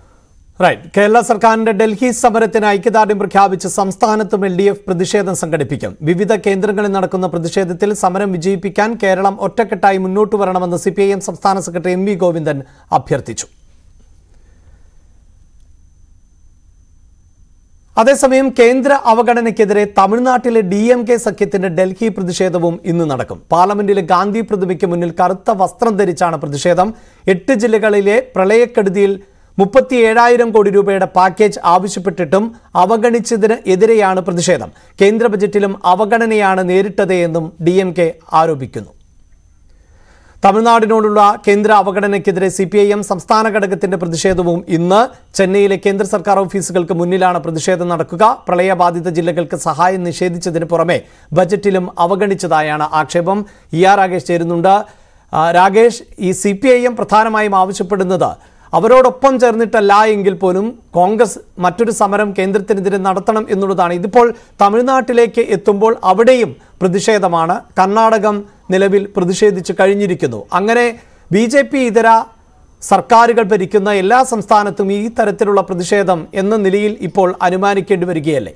റൈറ്റ് കേരള സർക്കാരിന്റെ ഡൽഹി സമരത്തിന് ഐക്യദാർഢ്യം പ്രഖ്യാപിച്ച് സംസ്ഥാനത്തും എൽ ഡി എഫ് പ്രതിഷേധം സംഘടിപ്പിക്കും വിവിധ കേന്ദ്രങ്ങളിൽ നടക്കുന്ന പ്രതിഷേധത്തിൽ സമരം വിജയിപ്പിക്കാൻ കേരളം ഒറ്റക്കെട്ടായി മുന്നോട്ട് വരണമെന്ന് സി സംസ്ഥാന സെക്രട്ടറി എം വി ഗോവിന്ദൻ അഭ്യർത്ഥിച്ചു അതേസമയം കേന്ദ്ര അവഗണനയ്ക്കെതിരെ തമിഴ്നാട്ടിലെ ഡി എം കെ സഖ്യത്തിന്റെ ഡൽഹി പ്രതിഷേധവും ഇന്ന് നടക്കും പാർലമെന്റിലെ ഗാന്ധി പ്രതിമയ്ക്ക് മുന്നിൽ കറുത്ത വസ്ത്രം ധരിച്ചാണ് പ്രതിഷേധം എട്ട് ജില്ലകളിലെ പ്രളയക്കെടുതിയിൽ മുപ്പത്തി ഏഴായിരം കോടി രൂപയുടെ പാക്കേജ് ആവശ്യപ്പെട്ടിട്ടും അവഗണിച്ചതിന് എതിരെയാണ് പ്രതിഷേധം കേന്ദ്ര ബജറ്റിലും അവഗണനയാണ് നേരിട്ടത് എന്നും ഡി ആരോപിക്കുന്നു തമിഴ്നാടിനോടുള്ള കേന്ദ്ര അവഗണനയ്ക്കെതിരെ സി പി ഐ എം സംസ്ഥാന ഘടകത്തിന്റെ പ്രതിഷേധവും ഇന്ന് ചെന്നൈയിലെ കേന്ദ്ര സർക്കാർ ഓഫീസുകൾക്ക് മുന്നിലാണ് പ്രതിഷേധം നടക്കുക പ്രളയബാധിത ജില്ലകൾക്ക് സഹായം നിഷേധിച്ചതിന് പുറമെ ബജറ്റിലും അവഗണിച്ചതായാണ് ആക്ഷേപം ഇ ആർ രാകേഷ് ചേരുന്നുണ്ട് ആ, രാകേഷ് ഈ സി പി ഐ എം പ്രധാനമായും ആവശ്യപ്പെടുന്നത് അവരോടൊപ്പം ചേർന്നിട്ടല്ല എങ്കിൽ പോലും കോൺഗ്രസ് മറ്റൊരു സമരം കേന്ദ്രത്തിനെതിരെ നടത്തണം എന്നുള്ളതാണ് ഇതിപ്പോൾ തമിഴ്നാട്ടിലേക്ക് എത്തുമ്പോൾ അവിടെയും പ്രതിഷേധമാണ് കർണാടകം നിലവിൽ പ്രതിഷേധിച്ച് കഴിഞ്ഞിരിക്കുന്നു അങ്ങനെ ബി ജെ പി ഇതര സർക്കാരുകൾ ഭരിക്കുന്ന എല്ലാ സംസ്ഥാനത്തും ഈ തരത്തിലുള്ള പ്രതിഷേധം എന്ന നിലയിൽ ഇപ്പോൾ അനുമാനിക്കേണ്ടി വരികയല്ലേ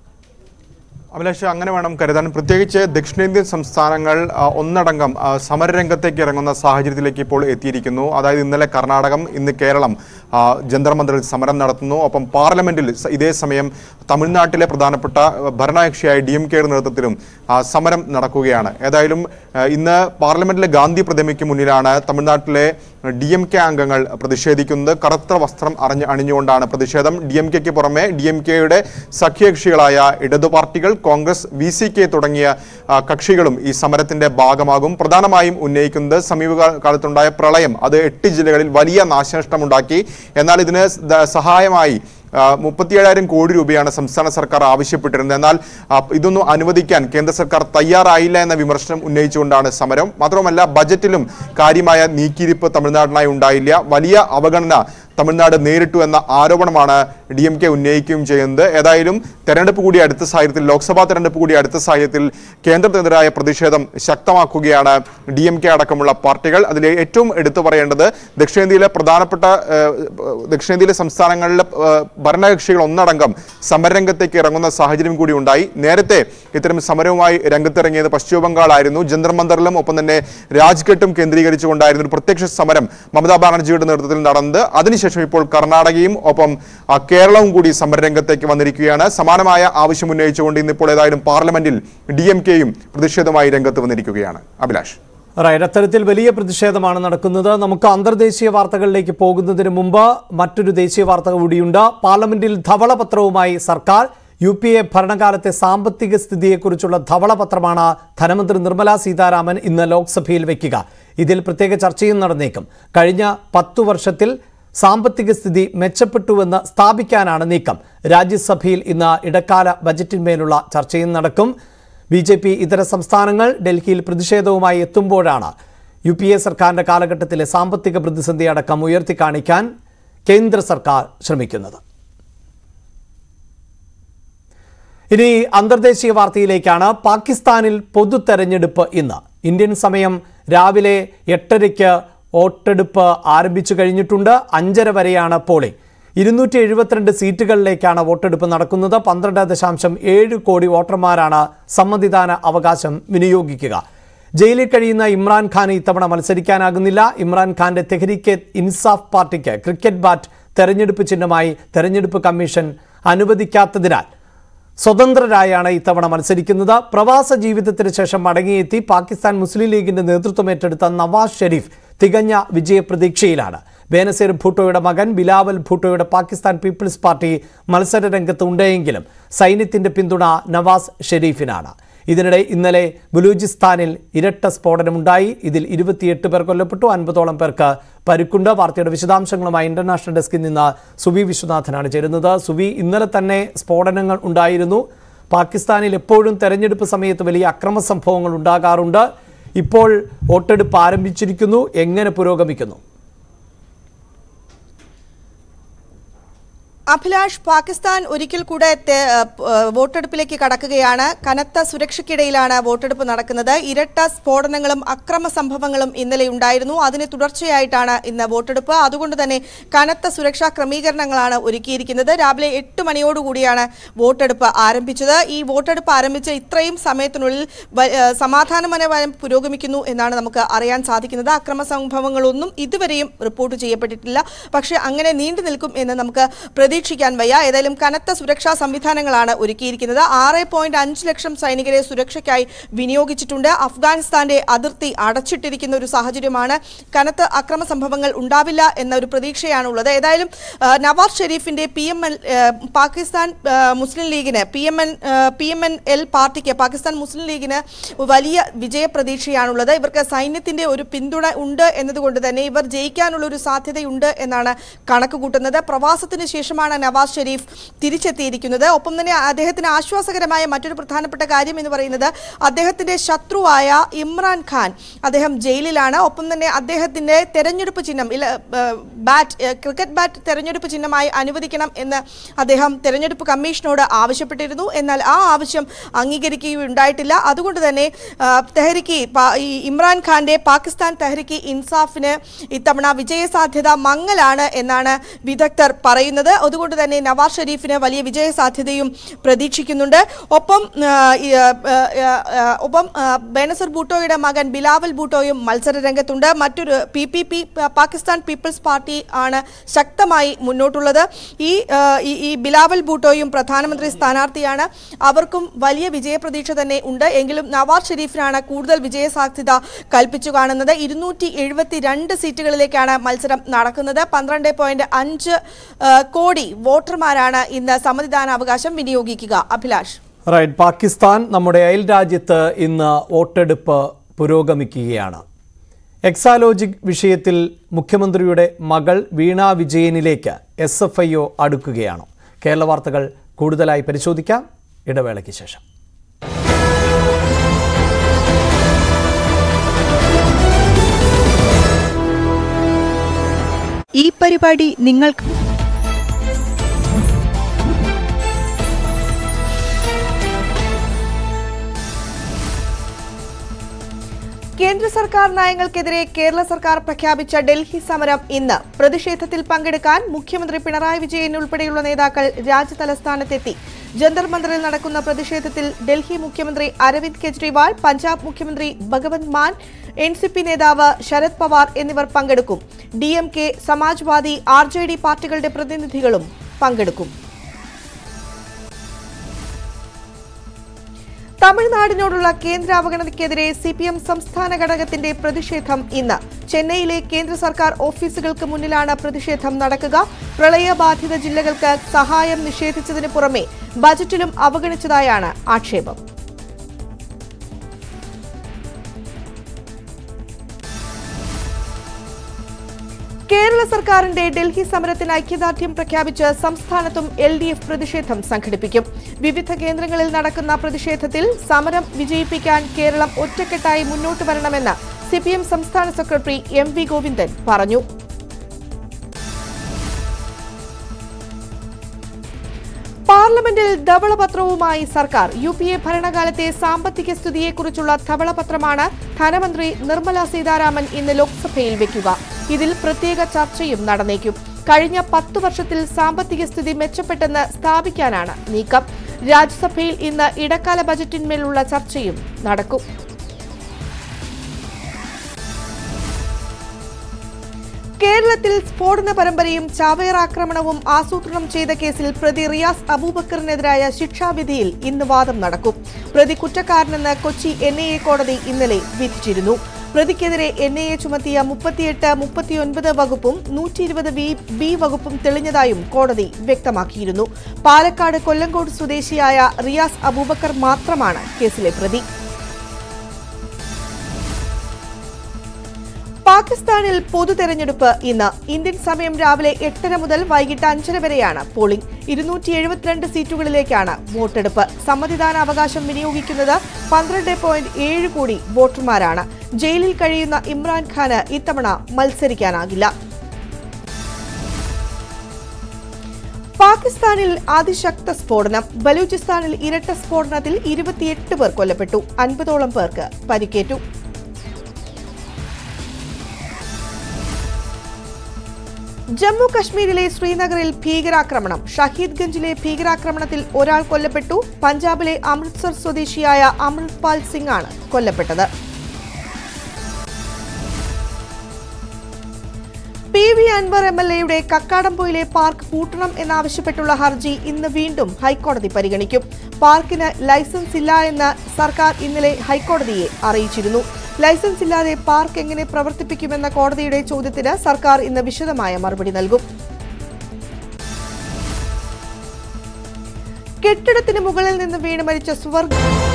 അഭിലാഷ് അങ്ങനെ വേണം കരുതാൻ പ്രത്യേകിച്ച് ദക്ഷിണേന്ത്യൻ സംസ്ഥാനങ്ങൾ ആ, ഒന്നടങ്കം ആ, സമരരംഗത്തേക്ക് ഇറങ്ങുന്ന സാഹചര്യത്തിലേക്ക് ഇപ്പോൾ എത്തിയിരിക്കുന്നു അതായത് ഇന്നലെ കർണാടകം ഇന്ന് കേരളം ആ, ജന്തർ മന്ദിറിൽ സമരം നടത്തുന്നു ഒപ്പം പാർലമെന്റിൽ സ- ഇതേ സമയം തമിഴ്നാട്ടിലെ പ്രധാനപ്പെട്ട ആ, ഭരണകക്ഷിയായ ഡി എം കെയുടെ നേതൃത്വത്തിലും ആ, സമരം നടക്കുകയാണ് ഏതായാലും ആ, ഇന്ന് പാർലമെന്റിലെ ഗാന്ധി പ്രതിമയ്ക്ക് മുന്നിലാണ് തമിഴ്നാട്ടിലെ ഡി എം കെ അംഗങ്ങൾ പ്രതിഷേധിക്കുന്നത് കറുത്ത വസ്ത്രം അറിഞ്ഞ് അണിഞ്ഞുകൊണ്ടാണ് പ്രതിഷേധം ഡി എം കെക്ക് പുറമെ ഡി എം കെയുടെ സഖ്യകക്ഷികളായ ഇടതു പാർട്ടികൾ കോൺഗ്രസ് വി സി കെ തുടങ്ങിയ ആ, കക്ഷികളും ഈ സമരത്തിന്റെ ഭാഗമാകും പ്രധാനമായും ഉന്നയിക്കുന്നത് സമീപകാലത്തുണ്ടായ പ്രളയം അത് എട്ട് ജില്ലകളിൽ വലിയ നാശനഷ്ടമുണ്ടാക്കി എന്നാൽ ഇതിന് ദ- സഹായമായി ആ, മുപ്പത്തിയേഴായിരം കോടി രൂപയാണ് സംസ്ഥാന സർക്കാർ ആവശ്യപ്പെട്ടിരുന്നത് എന്നാൽ ആ, ഇതൊന്നും അനുവദിക്കാൻ കേന്ദ്ര സർക്കാർ തയ്യാറായില്ല എന്ന വിമർശനം ഉന്നയിച്ചുകൊണ്ടാണ് സമരം മാത്രമല്ല ബജറ്റിലും കാര്യമായ നീക്കിയിരിപ്പ് തമിഴ്നാടിനായി ഉണ്ടായില്ല വലിയ അവഗണന തമിഴ്നാട് നേരിട്ടു എന്ന ആരോപണമാണ് ഡി എം കെ ഉന്നയിക്കുകയും ചെയ്യുന്നത് ഏതായാലും തെരഞ്ഞെടുപ്പ് കൂടി അടുത്ത സാഹചര്യത്തിൽ ലോക്സഭാ തെരഞ്ഞെടുപ്പ് കൂടി അടുത്ത സാഹചര്യത്തിൽ കേന്ദ്രത്തിനെതിരായ പ്രതിഷേധം ശക്തമാക്കുകയാണ് ഡി എം കെ അടക്കമുള്ള പാർട്ടികൾ അതിൽ ഏറ്റവും എടുത്തു പറയേണ്ടത് ദക്ഷിണേന്ത്യയിലെ പ്രധാനപ്പെട്ട ഏഹ്, ദക്ഷിണേന്ത്യയിലെ സംസ്ഥാനങ്ങളിലെ ഏഹ്, ഭരണകക്ഷികൾ ഒന്നടങ്കം സമരരംഗത്തേക്ക് ഇറങ്ങുന്ന സാഹചര്യം കൂടി ഉണ്ടായി നേരത്തെ ഇത്തരം സമരവുമായി രംഗത്തിറങ്ങിയത് പശ്ചിമ ബംഗാളായിരുന്നു ജന്തർ മന്ദറിലും ഒപ്പം തന്നെ രാജ്ഘട്ടും കേന്ദ്രീകരിച്ചുകൊണ്ടായിരുന്നു ഒരു പ്രത്യക്ഷ സമരം മമതാ ബാനർജിയുടെ നേതൃത്വത്തിൽ നടന്നത് അതിനുശേഷം ഇപ്പോൾ കർണാടകയും ഒപ്പം ആ, കേരളവും കൂടി സമരരംഗത്തേക്ക് വന്നിരിക്കുകയാണ് സമാനമായ ആവശ്യം ഉന്നയിച്ചുകൊണ്ട് ഇന്നിപ്പോൾ ഏതായാലും പാർലമെന്റിൽ ഡി എം കെയും പ്രതിഷേധമായി രംഗത്ത് വന്നിരിക്കുകയാണ് അഭിലാഷ് റൈറ്റ് അത്തരത്തിൽ വലിയ പ്രതിഷേധമാണ് നടക്കുന്നത് നമുക്ക് അന്തർദേശീയ വാർത്തകളിലേക്ക് പോകുന്നതിന് മുമ്പ് മറ്റൊരു ദേശീയ വാർത്ത കൂടിയുണ്ട് പാർലമെന്റിൽ ധവളപത്രവുമായി സർക്കാർ യു പി എ ഭരണകാലത്തെ സാമ്പത്തിക സ്ഥിതിയെക്കുറിച്ചുള്ള ധവളപത്രമാണ് ധനമന്ത്രി നിർമ്മല സീതാരാമൻ ഇന്ന് ലോക്സഭയിൽ വയ്ക്കുക ഇതിൽ പ്രത്യേക ചർച്ചയും നടന്നേക്കും കഴിഞ്ഞ പത്തു വർഷത്തിൽ സാമ്പത്തിക സ്ഥിതി മെച്ചപ്പെട്ടുവെന്ന് സ്ഥാപിക്കാനാണ് നീക്കം രാജ്യസഭയിൽ ഇന്ന് ഇടക്കാല ബജറ്റിന്മേലുള്ള ചർച്ചയും നടക്കും ബി ജെ പി ഇതര സംസ്ഥാനങ്ങൾ ഡൽഹിയിൽ പ്രതിഷേധവുമായി എത്തുമ്പോഴാണ് യു പി എ സർക്കാരിന്റെ കാലഘട്ടത്തിലെ സാമ്പത്തിക പ്രതിസന്ധി അടക്കം ഉയർത്തിക്കാണിക്കാൻ കേന്ദ്ര സർക്കാർ ശ്രമിക്കുന്നത് ഇനി അന്തർദേശീയ വാർത്തയിലേക്കാണ് പാകിസ്ഥാനിൽ പൊതു തെരഞ്ഞെടുപ്പ് ഇന്ന് ഇന്ത്യൻ സമയം രാവിലെ എട്ടരയ്ക്ക് വോട്ടെടുപ്പ് ആരംഭിച്ചു കഴിഞ്ഞിട്ടുണ്ട് അഞ്ചര വരെയാണ് പോളിംഗ് ഇരുന്നൂറ്റി എഴുപത്തിരണ്ട് സീറ്റുകളിലേക്കാണ് വോട്ടെടുപ്പ് നടക്കുന്നത് പന്ത്രണ്ട് ദശാംശം ഏഴ് കോടി വോട്ടർമാരാണ് സമ്മതിദാന അവകാശം വിനിയോഗിക്കുക ജയിലിൽ കഴിയുന്ന ഇമ്രാൻഖാന് ഇത്തവണ മത്സരിക്കാനാകുന്നില്ല ഇമ്രാൻഖാന്റെ തെഹ്രീക്കെ ഇൻസാഫ് പാർട്ടിക്ക് ക്രിക്കറ്റ് ബാറ്റ് തെരഞ്ഞെടുപ്പ് ചിഹ്നമായി തെരഞ്ഞെടുപ്പ് കമ്മീഷൻ അനുവദിക്കാത്തതിനാൽ സ്വതന്ത്രരായാണ് ഇത്തവണ മത്സരിക്കുന്നത് പ്രവാസ ജീവിതത്തിന് ശേഷം മടങ്ങിയെത്തി പാകിസ്ഥാൻ മുസ്ലിം ലീഗിന്റെ നേതൃത്വം ഏറ്റെടുത്ത നവാസ് ഷെരീഫ് തികഞ്ഞ വിജയപ്രതീക്ഷയിലാണ് ബേനസീർ ഭൂട്ടോയുടെ മകൻ ബിലാവൽ ഭൂട്ടോയുടെ പാകിസ്ഥാൻ പീപ്പിൾസ് പാർട്ടി മത്സര രംഗത്ത് ഉണ്ടെങ്കിലും സൈന്യത്തിന്റെ പിന്തുണ നവാസ് ഷെരീഫിനാണ് ഇതിനിടെ ഇന്നലെ ബലൂചിസ്ഥാനിൽ ഇരട്ട സ്ഫോടനമുണ്ടായി ഇതിൽ ഇരുപത്തിയെട്ട് പേർ കൊല്ലപ്പെട്ടു അൻപതോളം പേർക്ക് പരുക്കുണ്ട് വാർത്തയുടെ വിശദാംശങ്ങളുമായി ഇന്റർനാഷണൽ ഡെസ്കിൽ നിന്ന് സുവി വിശ്വനാഥനാണ് ചേരുന്നത് സുവി ഇന്നലെ തന്നെ സ്ഫോടനങ്ങൾ ഉണ്ടായിരുന്നു പാകിസ്ഥാനിൽ എപ്പോഴും തെരഞ്ഞെടുപ്പ് സമയത്ത് വലിയ അക്രമ സംഭവങ്ങൾ ഉണ്ടാകാറുണ്ട് ഇപ്പോൾ വോട്ടെടുപ്പ് ആരംഭിച്ചിരിക്കുന്നു എങ്ങനെ പുരോഗമിക്കുന്നു അഭിലാഷ് പാകിസ്ഥാൻ ഒരിക്കൽ കൂടെ തെ- ഏഹ് വോട്ടെടുപ്പിലേക്ക് കടക്കുകയാണ് കനത്ത സുരക്ഷയ്ക്കിടയിലാണ് വോട്ടെടുപ്പ് നടക്കുന്നത് ഇരട്ട സ്ഫോടനങ്ങളും അക്രമ സംഭവങ്ങളും ഇന്നലെ ഉണ്ടായിരുന്നു അതിന് തുടർച്ചയായിട്ടാണ് ഇന്ന് വോട്ടെടുപ്പ് അതുകൊണ്ട് തന്നെ കനത്ത സുരക്ഷാ ക്രമീകരണങ്ങളാണ് ഒരുക്കിയിരിക്കുന്നത് രാവിലെ എട്ട് മണിയോടുകൂടിയാണ് വോട്ടെടുപ്പ് ആരംഭിച്ചത് ഈ വോട്ടെടുപ്പ് ആരംഭിച്ച ഇത്രയും സമയത്തിനുള്ളിൽ വ- ഏഹ് സമാധാനപരമായി പുരോഗമിക്കുന്നു എന്നാണ് നമുക്ക് അറിയാൻ സാധിക്കുന്നത് അക്രമ സംഭവങ്ങളൊന്നും ഇതുവരെയും റിപ്പോർട്ട് ചെയ്യപ്പെട്ടിട്ടില്ല പക്ഷേ അങ്ങനെ നീണ്ടു നിൽക്കും എന്ന് നമുക്ക് പ്രതീക്ഷിക്കാം പ്രതീക്ഷിക്കാൻ വയ്യ ഏതായാലും കനത്ത സുരക്ഷാ സംവിധാനങ്ങളാണ് ഒരുക്കിയിരിക്കുന്നത് ആറ് പോയിന്റ് അഞ്ച് ലക്ഷം സൈനികരെ സുരക്ഷയ്ക്കായി വിനിയോഗിച്ചിട്ടുണ്ട് അഫ്ഗാനിസ്ഥാന്റെ അതിർത്തി അടച്ചിട്ടിരിക്കുന്ന ഒരു സാഹചര്യമാണ് കനത്ത അക്രമ സംഭവങ്ങൾ ഉണ്ടാവില്ല എന്ന ഒരു പ്രതീക്ഷയാണുള്ളത് ഏതായാലും ആ, നവാസ് ഷെരീഫിന്റെ പി എം എൽ പാകിസ്ഥാൻ ആ, മുസ്ലിം ലീഗിന് P M N P M N L പാർട്ടിക്ക് പാകിസ്ഥാൻ മുസ്ലിം ലീഗിന് വലിയ വിജയപ്രതീക്ഷയാണുള്ളത് ഇവർക്ക് സൈന്യത്തിന്റെ ഒരു പിന്തുണ ഉണ്ട് എന്നതുകൊണ്ട് തന്നെ ഇവർ ജയിക്കാനുള്ള ഒരു സാധ്യതയുണ്ട് എന്നാണ് കണക്ക് കൂട്ടുന്നത് പ്രവാസത്തിന് ശേഷമാണ് നവാസ് ഷെരീഫ് തിരിച്ചെത്തിയിരിക്കുന്നത് ഒപ്പം തന്നെ അദ്ദേഹത്തിന് ആശ്വാസകരമായ മറ്റൊരു പ്രധാനപ്പെട്ട കാര്യം എന്ന് പറയുന്നത് അദ്ദേഹത്തിന്റെ ശത്രുവായ ഇമ്രാൻ ഖാൻ അദ്ദേഹം ജയിലിലാണ് ഒപ്പം തന്നെ അദ്ദേഹത്തിന്റെ തെരഞ്ഞെടുപ്പ് ചിഹ്നം ഇല്ല ഏഹ്, ബാറ്റ് ഏഹ്, ക്രിക്കറ്റ് ബാറ്റ് തെരഞ്ഞെടുപ്പ് ചിഹ്നമായി അനുവദിക്കണം എന്ന് അദ്ദേഹം തെരഞ്ഞെടുപ്പ് കമ്മീഷനോട് ആവശ്യപ്പെട്ടിരുന്നു എന്നാൽ ആ ആവശ്യം അംഗീകരിക്കുകയുണ്ടായിട്ടില്ല അതുകൊണ്ട് തന്നെ ആ, തെഹരിക്ക് പാ- ഈ ഇമ്രാൻ ഖാന്റെ പാകിസ്ഥാൻ തെഹരിക്ക് ഇൻസാഫിന് ഇത്തവണ വിജയസാധ്യത മങ്ങലാണ് എന്നാണ് വിദഗ്ധർ പറയുന്നത് അതുകൊണ്ട് തന്നെ നവാസ് ഷെരീഫിന് വലിയ വിജയസാധ്യതയും പ്രതീക്ഷിക്കുന്നുണ്ട് ഒപ്പം ആ, ഈ, ആ, ആ, ആ, ഒപ്പം ആ, ബേനസർ ഭൂട്ടോയുടെ മകൻ ബിലാവൽ ഭൂട്ടോയും മത്സര രംഗത്തുണ്ട് മറ്റൊരു P P P Pakistan Peoples Party ആണ് ശക്തമായി മുന്നോട്ടുള്ളത് ഈ ആ, ഈ- ഈ ബിലാവൽ ഭൂട്ടോയും പ്രധാനമന്ത്രി സ്ഥാനാർത്ഥിയാണ് അവർക്കും വലിയ വിജയപ്രതീക്ഷ തന്നെ ഉണ്ട് എങ്കിലും നവാസ് ഷെരീഫിനാണ് കൂടുതൽ വിജയസാധ്യത കൽപ്പിച്ചു കാണുന്നത് ഇരുന്നൂറ്റി എഴുപത്തി രണ്ട് സീറ്റുകളിലേക്കാണ് മത്സരം നടക്കുന്നത് പന്ത്രണ്ട് പോയിന്റ് അഞ്ച് ആ, കോടി വോട്ടർമാരാണ് ഇന്ന് സമ്മതിദാനാവകാശം വിനിയോഗിക്കുക അഭിലാഷ് റൈറ്റ് പാകിസ്ഥാൻ നമ്മുടെ അയൽ രാജ്യത്ത് ഇന്ന് വോട്ടെടുപ്പ് പുരോഗമിക്കുകയാണ് എക്സാലോജിക് വിഷയത്തിൽ മുഖ്യമന്ത്രിയുടെ മകൾ വീണ വിജയനിലേക്ക് എസ് എഫ് ഐ ഒ അടുക്കുകയാണ് കേരള വാർത്തകൾ കൂടുതലായി പരിശോധിക്കാം ഇടവേളയ്ക്ക് ശേഷം ഈ പരിപാടി നിങ്ങൾക്ക് കേന്ദ്ര സർക്കാർ നയങ്ങൾക്കെതിരെ കേരള സർക്കാർ പ്രഖ്യാപിച്ച ഡൽഹി സമരം ഇന്ന് പ്രതിഷേധത്തിൽ പങ്കെടുക്കാൻ മുഖ്യമന്ത്രി പിണറായി വിജയൻ ഉൾപ്പെടെയുള്ള നേതാക്കൾ രാജ്യതലസ്ഥാനത്തെത്തി ജന്തർ മന്ദറിൽ നടക്കുന്ന പ്രതിഷേധത്തിൽ ഡൽഹി മുഖ്യമന്ത്രി അരവിന്ദ് കെജ്രിവാൾ പഞ്ചാബ് മുഖ്യമന്ത്രി Bhagwant Mann N C P നേതാവ് ശരത് പവാർ എന്നിവർ പങ്കെടുക്കും D M K Samajwadi R J D പാർട്ടികളുടെ പ്രതിനിധികളും പങ്കെടുക്കും തമിഴ്നാടിനോടുള്ള കേന്ദ്ര അവഗണനയ്ക്കെതിരെ സി പി എം സംസ്ഥാന ഘടകത്തിന്റെ പ്രതിഷേധം ഇന്ന് ചെന്നൈയിലെ കേന്ദ്ര സർക്കാർ ഓഫീസുകൾക്ക് മുന്നിലാണ് പ്രതിഷേധം നടക്കുക പ്രളയബാധിത ജില്ലകൾക്ക് സഹായം നിഷേധിച്ചതിന് പുറമെ ബജറ്റിലും അവഗണിച്ചതായാണ് ആക്ഷേപം കേരള സർക്കാരിന്റെ ഡൽഹി സമരത്തിന് ഐക്യദാർഢ്യം പ്രഖ്യാപിച്ച് സംസ്ഥാനത്തും എൽ ഡി എഫ് പ്രതിഷേധം സംഘടിപ്പിക്കും വിവിധ കേന്ദ്രങ്ങളിൽ നടക്കുന്ന പ്രതിഷേധത്തിൽ സമരം വിജയിപ്പിക്കാൻ കേരളം ഒറ്റക്കെട്ടായി മുന്നോട്ട് വരണമെന്ന് സിപിഎം സംസ്ഥാന സെക്രട്ടറി എം വി ഗോവിന്ദൻ പറഞ്ഞു പാർലമെന്റിൽ ധവളപത്രവുമായി സർക്കാർ യു പി എ ഭരണകാലത്തെ സാമ്പത്തിക സ്ഥിതിയെക്കുറിച്ചുള്ള ധവളപത്രമാണ് ധനമന്ത്രി നിർമ്മല സീതാരാമൻ ഇന്ന് ലോക്സഭയിൽ വെക്കുക ഇതിൽ പ്രത്യേക ചർച്ചയും നടന്നേക്കും കഴിഞ്ഞ പത്തു വർഷത്തിൽ സാമ്പത്തിക സ്ഥിതി മെച്ചപ്പെട്ടെന്ന് സ്ഥാപിക്കാനാണ് നീക്കം രാജ്യസഭയിൽ ഇന്ന് ഇടക്കാല ബജറ്റിന്മേലുള്ള ചർച്ചയും നടക്കും കേരളത്തിൽ സ്ഫോടന പരമ്പരയും ചാവേർ ആക്രമണവും ആസൂത്രണം ചെയ്ത കേസിൽ പ്രതി റിയാസ് അബൂബക്കറിനെതിരായ ശിക്ഷാവിധിയിൽ ഇന്ന് വാദം നടക്കും പ്രതി കുറ്റക്കാരനെന്ന് കൊച്ചി എൻ ഐ എ കോടതി ഇന്നലെ വിധിച്ചിരുന്നു പ്രതിക്കെതിരെ എൻ ഐ എ ചുമത്തിയ മുപ്പത്തിയെട്ട് മുപ്പത്തിയൊൻപത് വകുപ്പും നൂറ്റി ഇരുപത് വി ബി വകുപ്പും തെളിഞ്ഞതായും കോടതി വ്യക്തമാക്കിയിരുന്നു പാലക്കാട് കൊല്ലങ്കോട് സ്വദേശിയായ റിയാസ് അബൂബക്കർ മാത്രമാണ് കേസിലെ പ്രതി പാകിസ്ഥാനിൽ പൊതു തെരഞ്ഞെടുപ്പ് ഇന്ന് ഇന്ത്യൻ സമയം രാവിലെ എട്ടര മുതൽ വൈകിട്ട് അഞ്ചര വരെയാണ് പോളിംഗ് ഇരുന്നൂറ്റി എഴുപത്തിരണ്ട് സീറ്റുകളിലേക്കാണ് വോട്ടെടുപ്പ് സമ്മതിദാന അവകാശം വിനിയോഗിക്കുന്നത് പന്ത്രണ്ട് പോയിന്റ് ഏഴ് കോടി വോട്ടർമാരാണ് ജയിലിൽ കഴിയുന്ന ഇമ്രാൻഖാന് ഇത്തവണ മത്സരിക്കാനാകില്ല പാകിസ്ഥാനിൽ അതിശക്ത സ്ഫോടനം ബലൂചിസ്ഥാനിൽ ഇരട്ട സ്ഫോടനത്തിൽ ഇരുപത്തിയെട്ട് പേർ കൊല്ലപ്പെട്ടു അൻപതോളം പേർക്ക് പരിക്കേറ്റു ജമ്മു കശ്മീരിലെ ശ്രീനഗറിൽ ഭീകരാക്രമണം ഷഹീദ് ഗഞ്ചിലെ ഭീകരാക്രമണത്തിൽ ഒരാൾ കൊല്ലപ്പെട്ടു പഞ്ചാബിലെ അമൃത്സർ സ്വദേശിയായ അമൃത്പാൽ സിംഗ് ആണ് കൊല്ലപ്പെട്ടത് P V Anvar M L എയുടെ കക്കാടംപൊയിലെ പാർക്ക് പൂട്ടണം എന്നാവശ്യപ്പെട്ടുള്ള ഹർജി ഇന്ന് വീണ്ടും ഹൈക്കോടതി പരിഗണിക്കും പാർക്കിന് ലൈസൻസ് ഇല്ല എന്ന് സർക്കാർ ഇന്നലെ ഹൈക്കോടതിയെ അറിയിച്ചിരുന്നു ലൈസൻസ് ഇല്ലാതെ പാർക്ക് എങ്ങനെ പ്രവർത്തിപ്പിക്കുമെന്ന കോടതിയുടെ ചോദ്യത്തിന് സർക്കാർ ഇന്ന് വിശദമായ മറുപടി നൽകും കെട്ടിടത്തിന് മുകളിൽ നിന്ന് വീണ് മരിച്ച സുവർഗ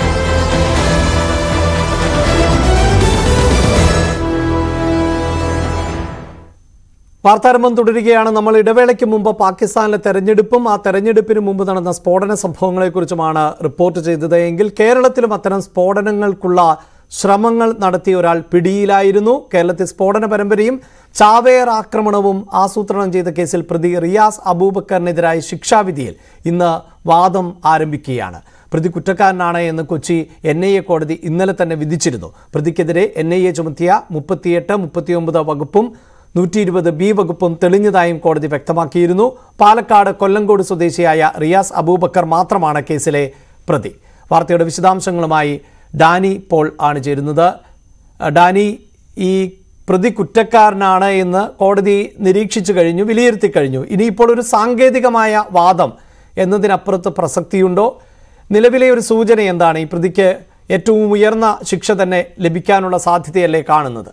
വാർത്താരംഭം തുടരുകയാണ് നമ്മൾ ഇടവേളയ്ക്ക് മുമ്പ് പാകിസ്ഥാനിലെ തെരഞ്ഞെടുപ്പും ആ തെരഞ്ഞെടുപ്പിന് മുമ്പ് നടന്ന സ്ഫോടന സംഭവങ്ങളെക്കുറിച്ചുമാണ് റിപ്പോർട്ട് ചെയ്തത് എങ്കിൽ കേരളത്തിലും അത്തരം സ്ഫോടനങ്ങൾക്കുള്ള ശ്രമങ്ങൾ നടത്തിയ ഒരാൾ പിടിയിലായിരുന്നു കേരളത്തിൽ സ്ഫോടന പരമ്പരയും ചാവേർ ആക്രമണവും ആസൂത്രണം ചെയ്ത കേസിൽ പ്രതി റിയാസ് അബൂബക്കറിനെതിരായ ശിക്ഷാവിധിയിൽ ഇന്ന് വാദം ആരംഭിക്കുകയാണ് പ്രതി കുറ്റക്കാരനാണ് എന്ന് കൊച്ചി എൻ ഐ എ കോടതി ഇന്നലെ തന്നെ വിധിച്ചിരുന്നു പ്രതിക്കെതിരെ എൻ ഐ എ ചുമത്തിയ മുപ്പത്തിയെട്ട് മുപ്പത്തിയൊമ്പത് വകുപ്പും നൂറ്റി ഇരുപത് ബി വകുപ്പും തെളിഞ്ഞതായും കോടതി വ്യക്തമാക്കിയിരുന്നു പാലക്കാട് കൊല്ലങ്കോട് സ്വദേശിയായ റിയാസ് അബൂബക്കർ മാത്രമാണ് കേസിലെ പ്രതി വാർത്തയുടെ വിശദാംശങ്ങളുമായി ഡാനി പോൾ ആണ് ചേരുന്നത് ഡാനി ഈ പ്രതി കുറ്റക്കാരനാണ് എന്ന് കോടതി നിരീക്ഷിച്ചു കഴിഞ്ഞു വിലയിരുത്തി കഴിഞ്ഞു ഇനിയിപ്പോൾ ഒരു സാങ്കേതികമായ വാദം എന്നതിനപ്പുറത്ത് പ്രസക്തിയുണ്ടോ നിലവിലെ ഒരു സൂചന എന്താണ് ഈ പ്രതിക്ക് ഏറ്റവും ഉയർന്ന ശിക്ഷ തന്നെ ലഭിക്കാനുള്ള സാധ്യതയല്ലേ കാണുന്നത്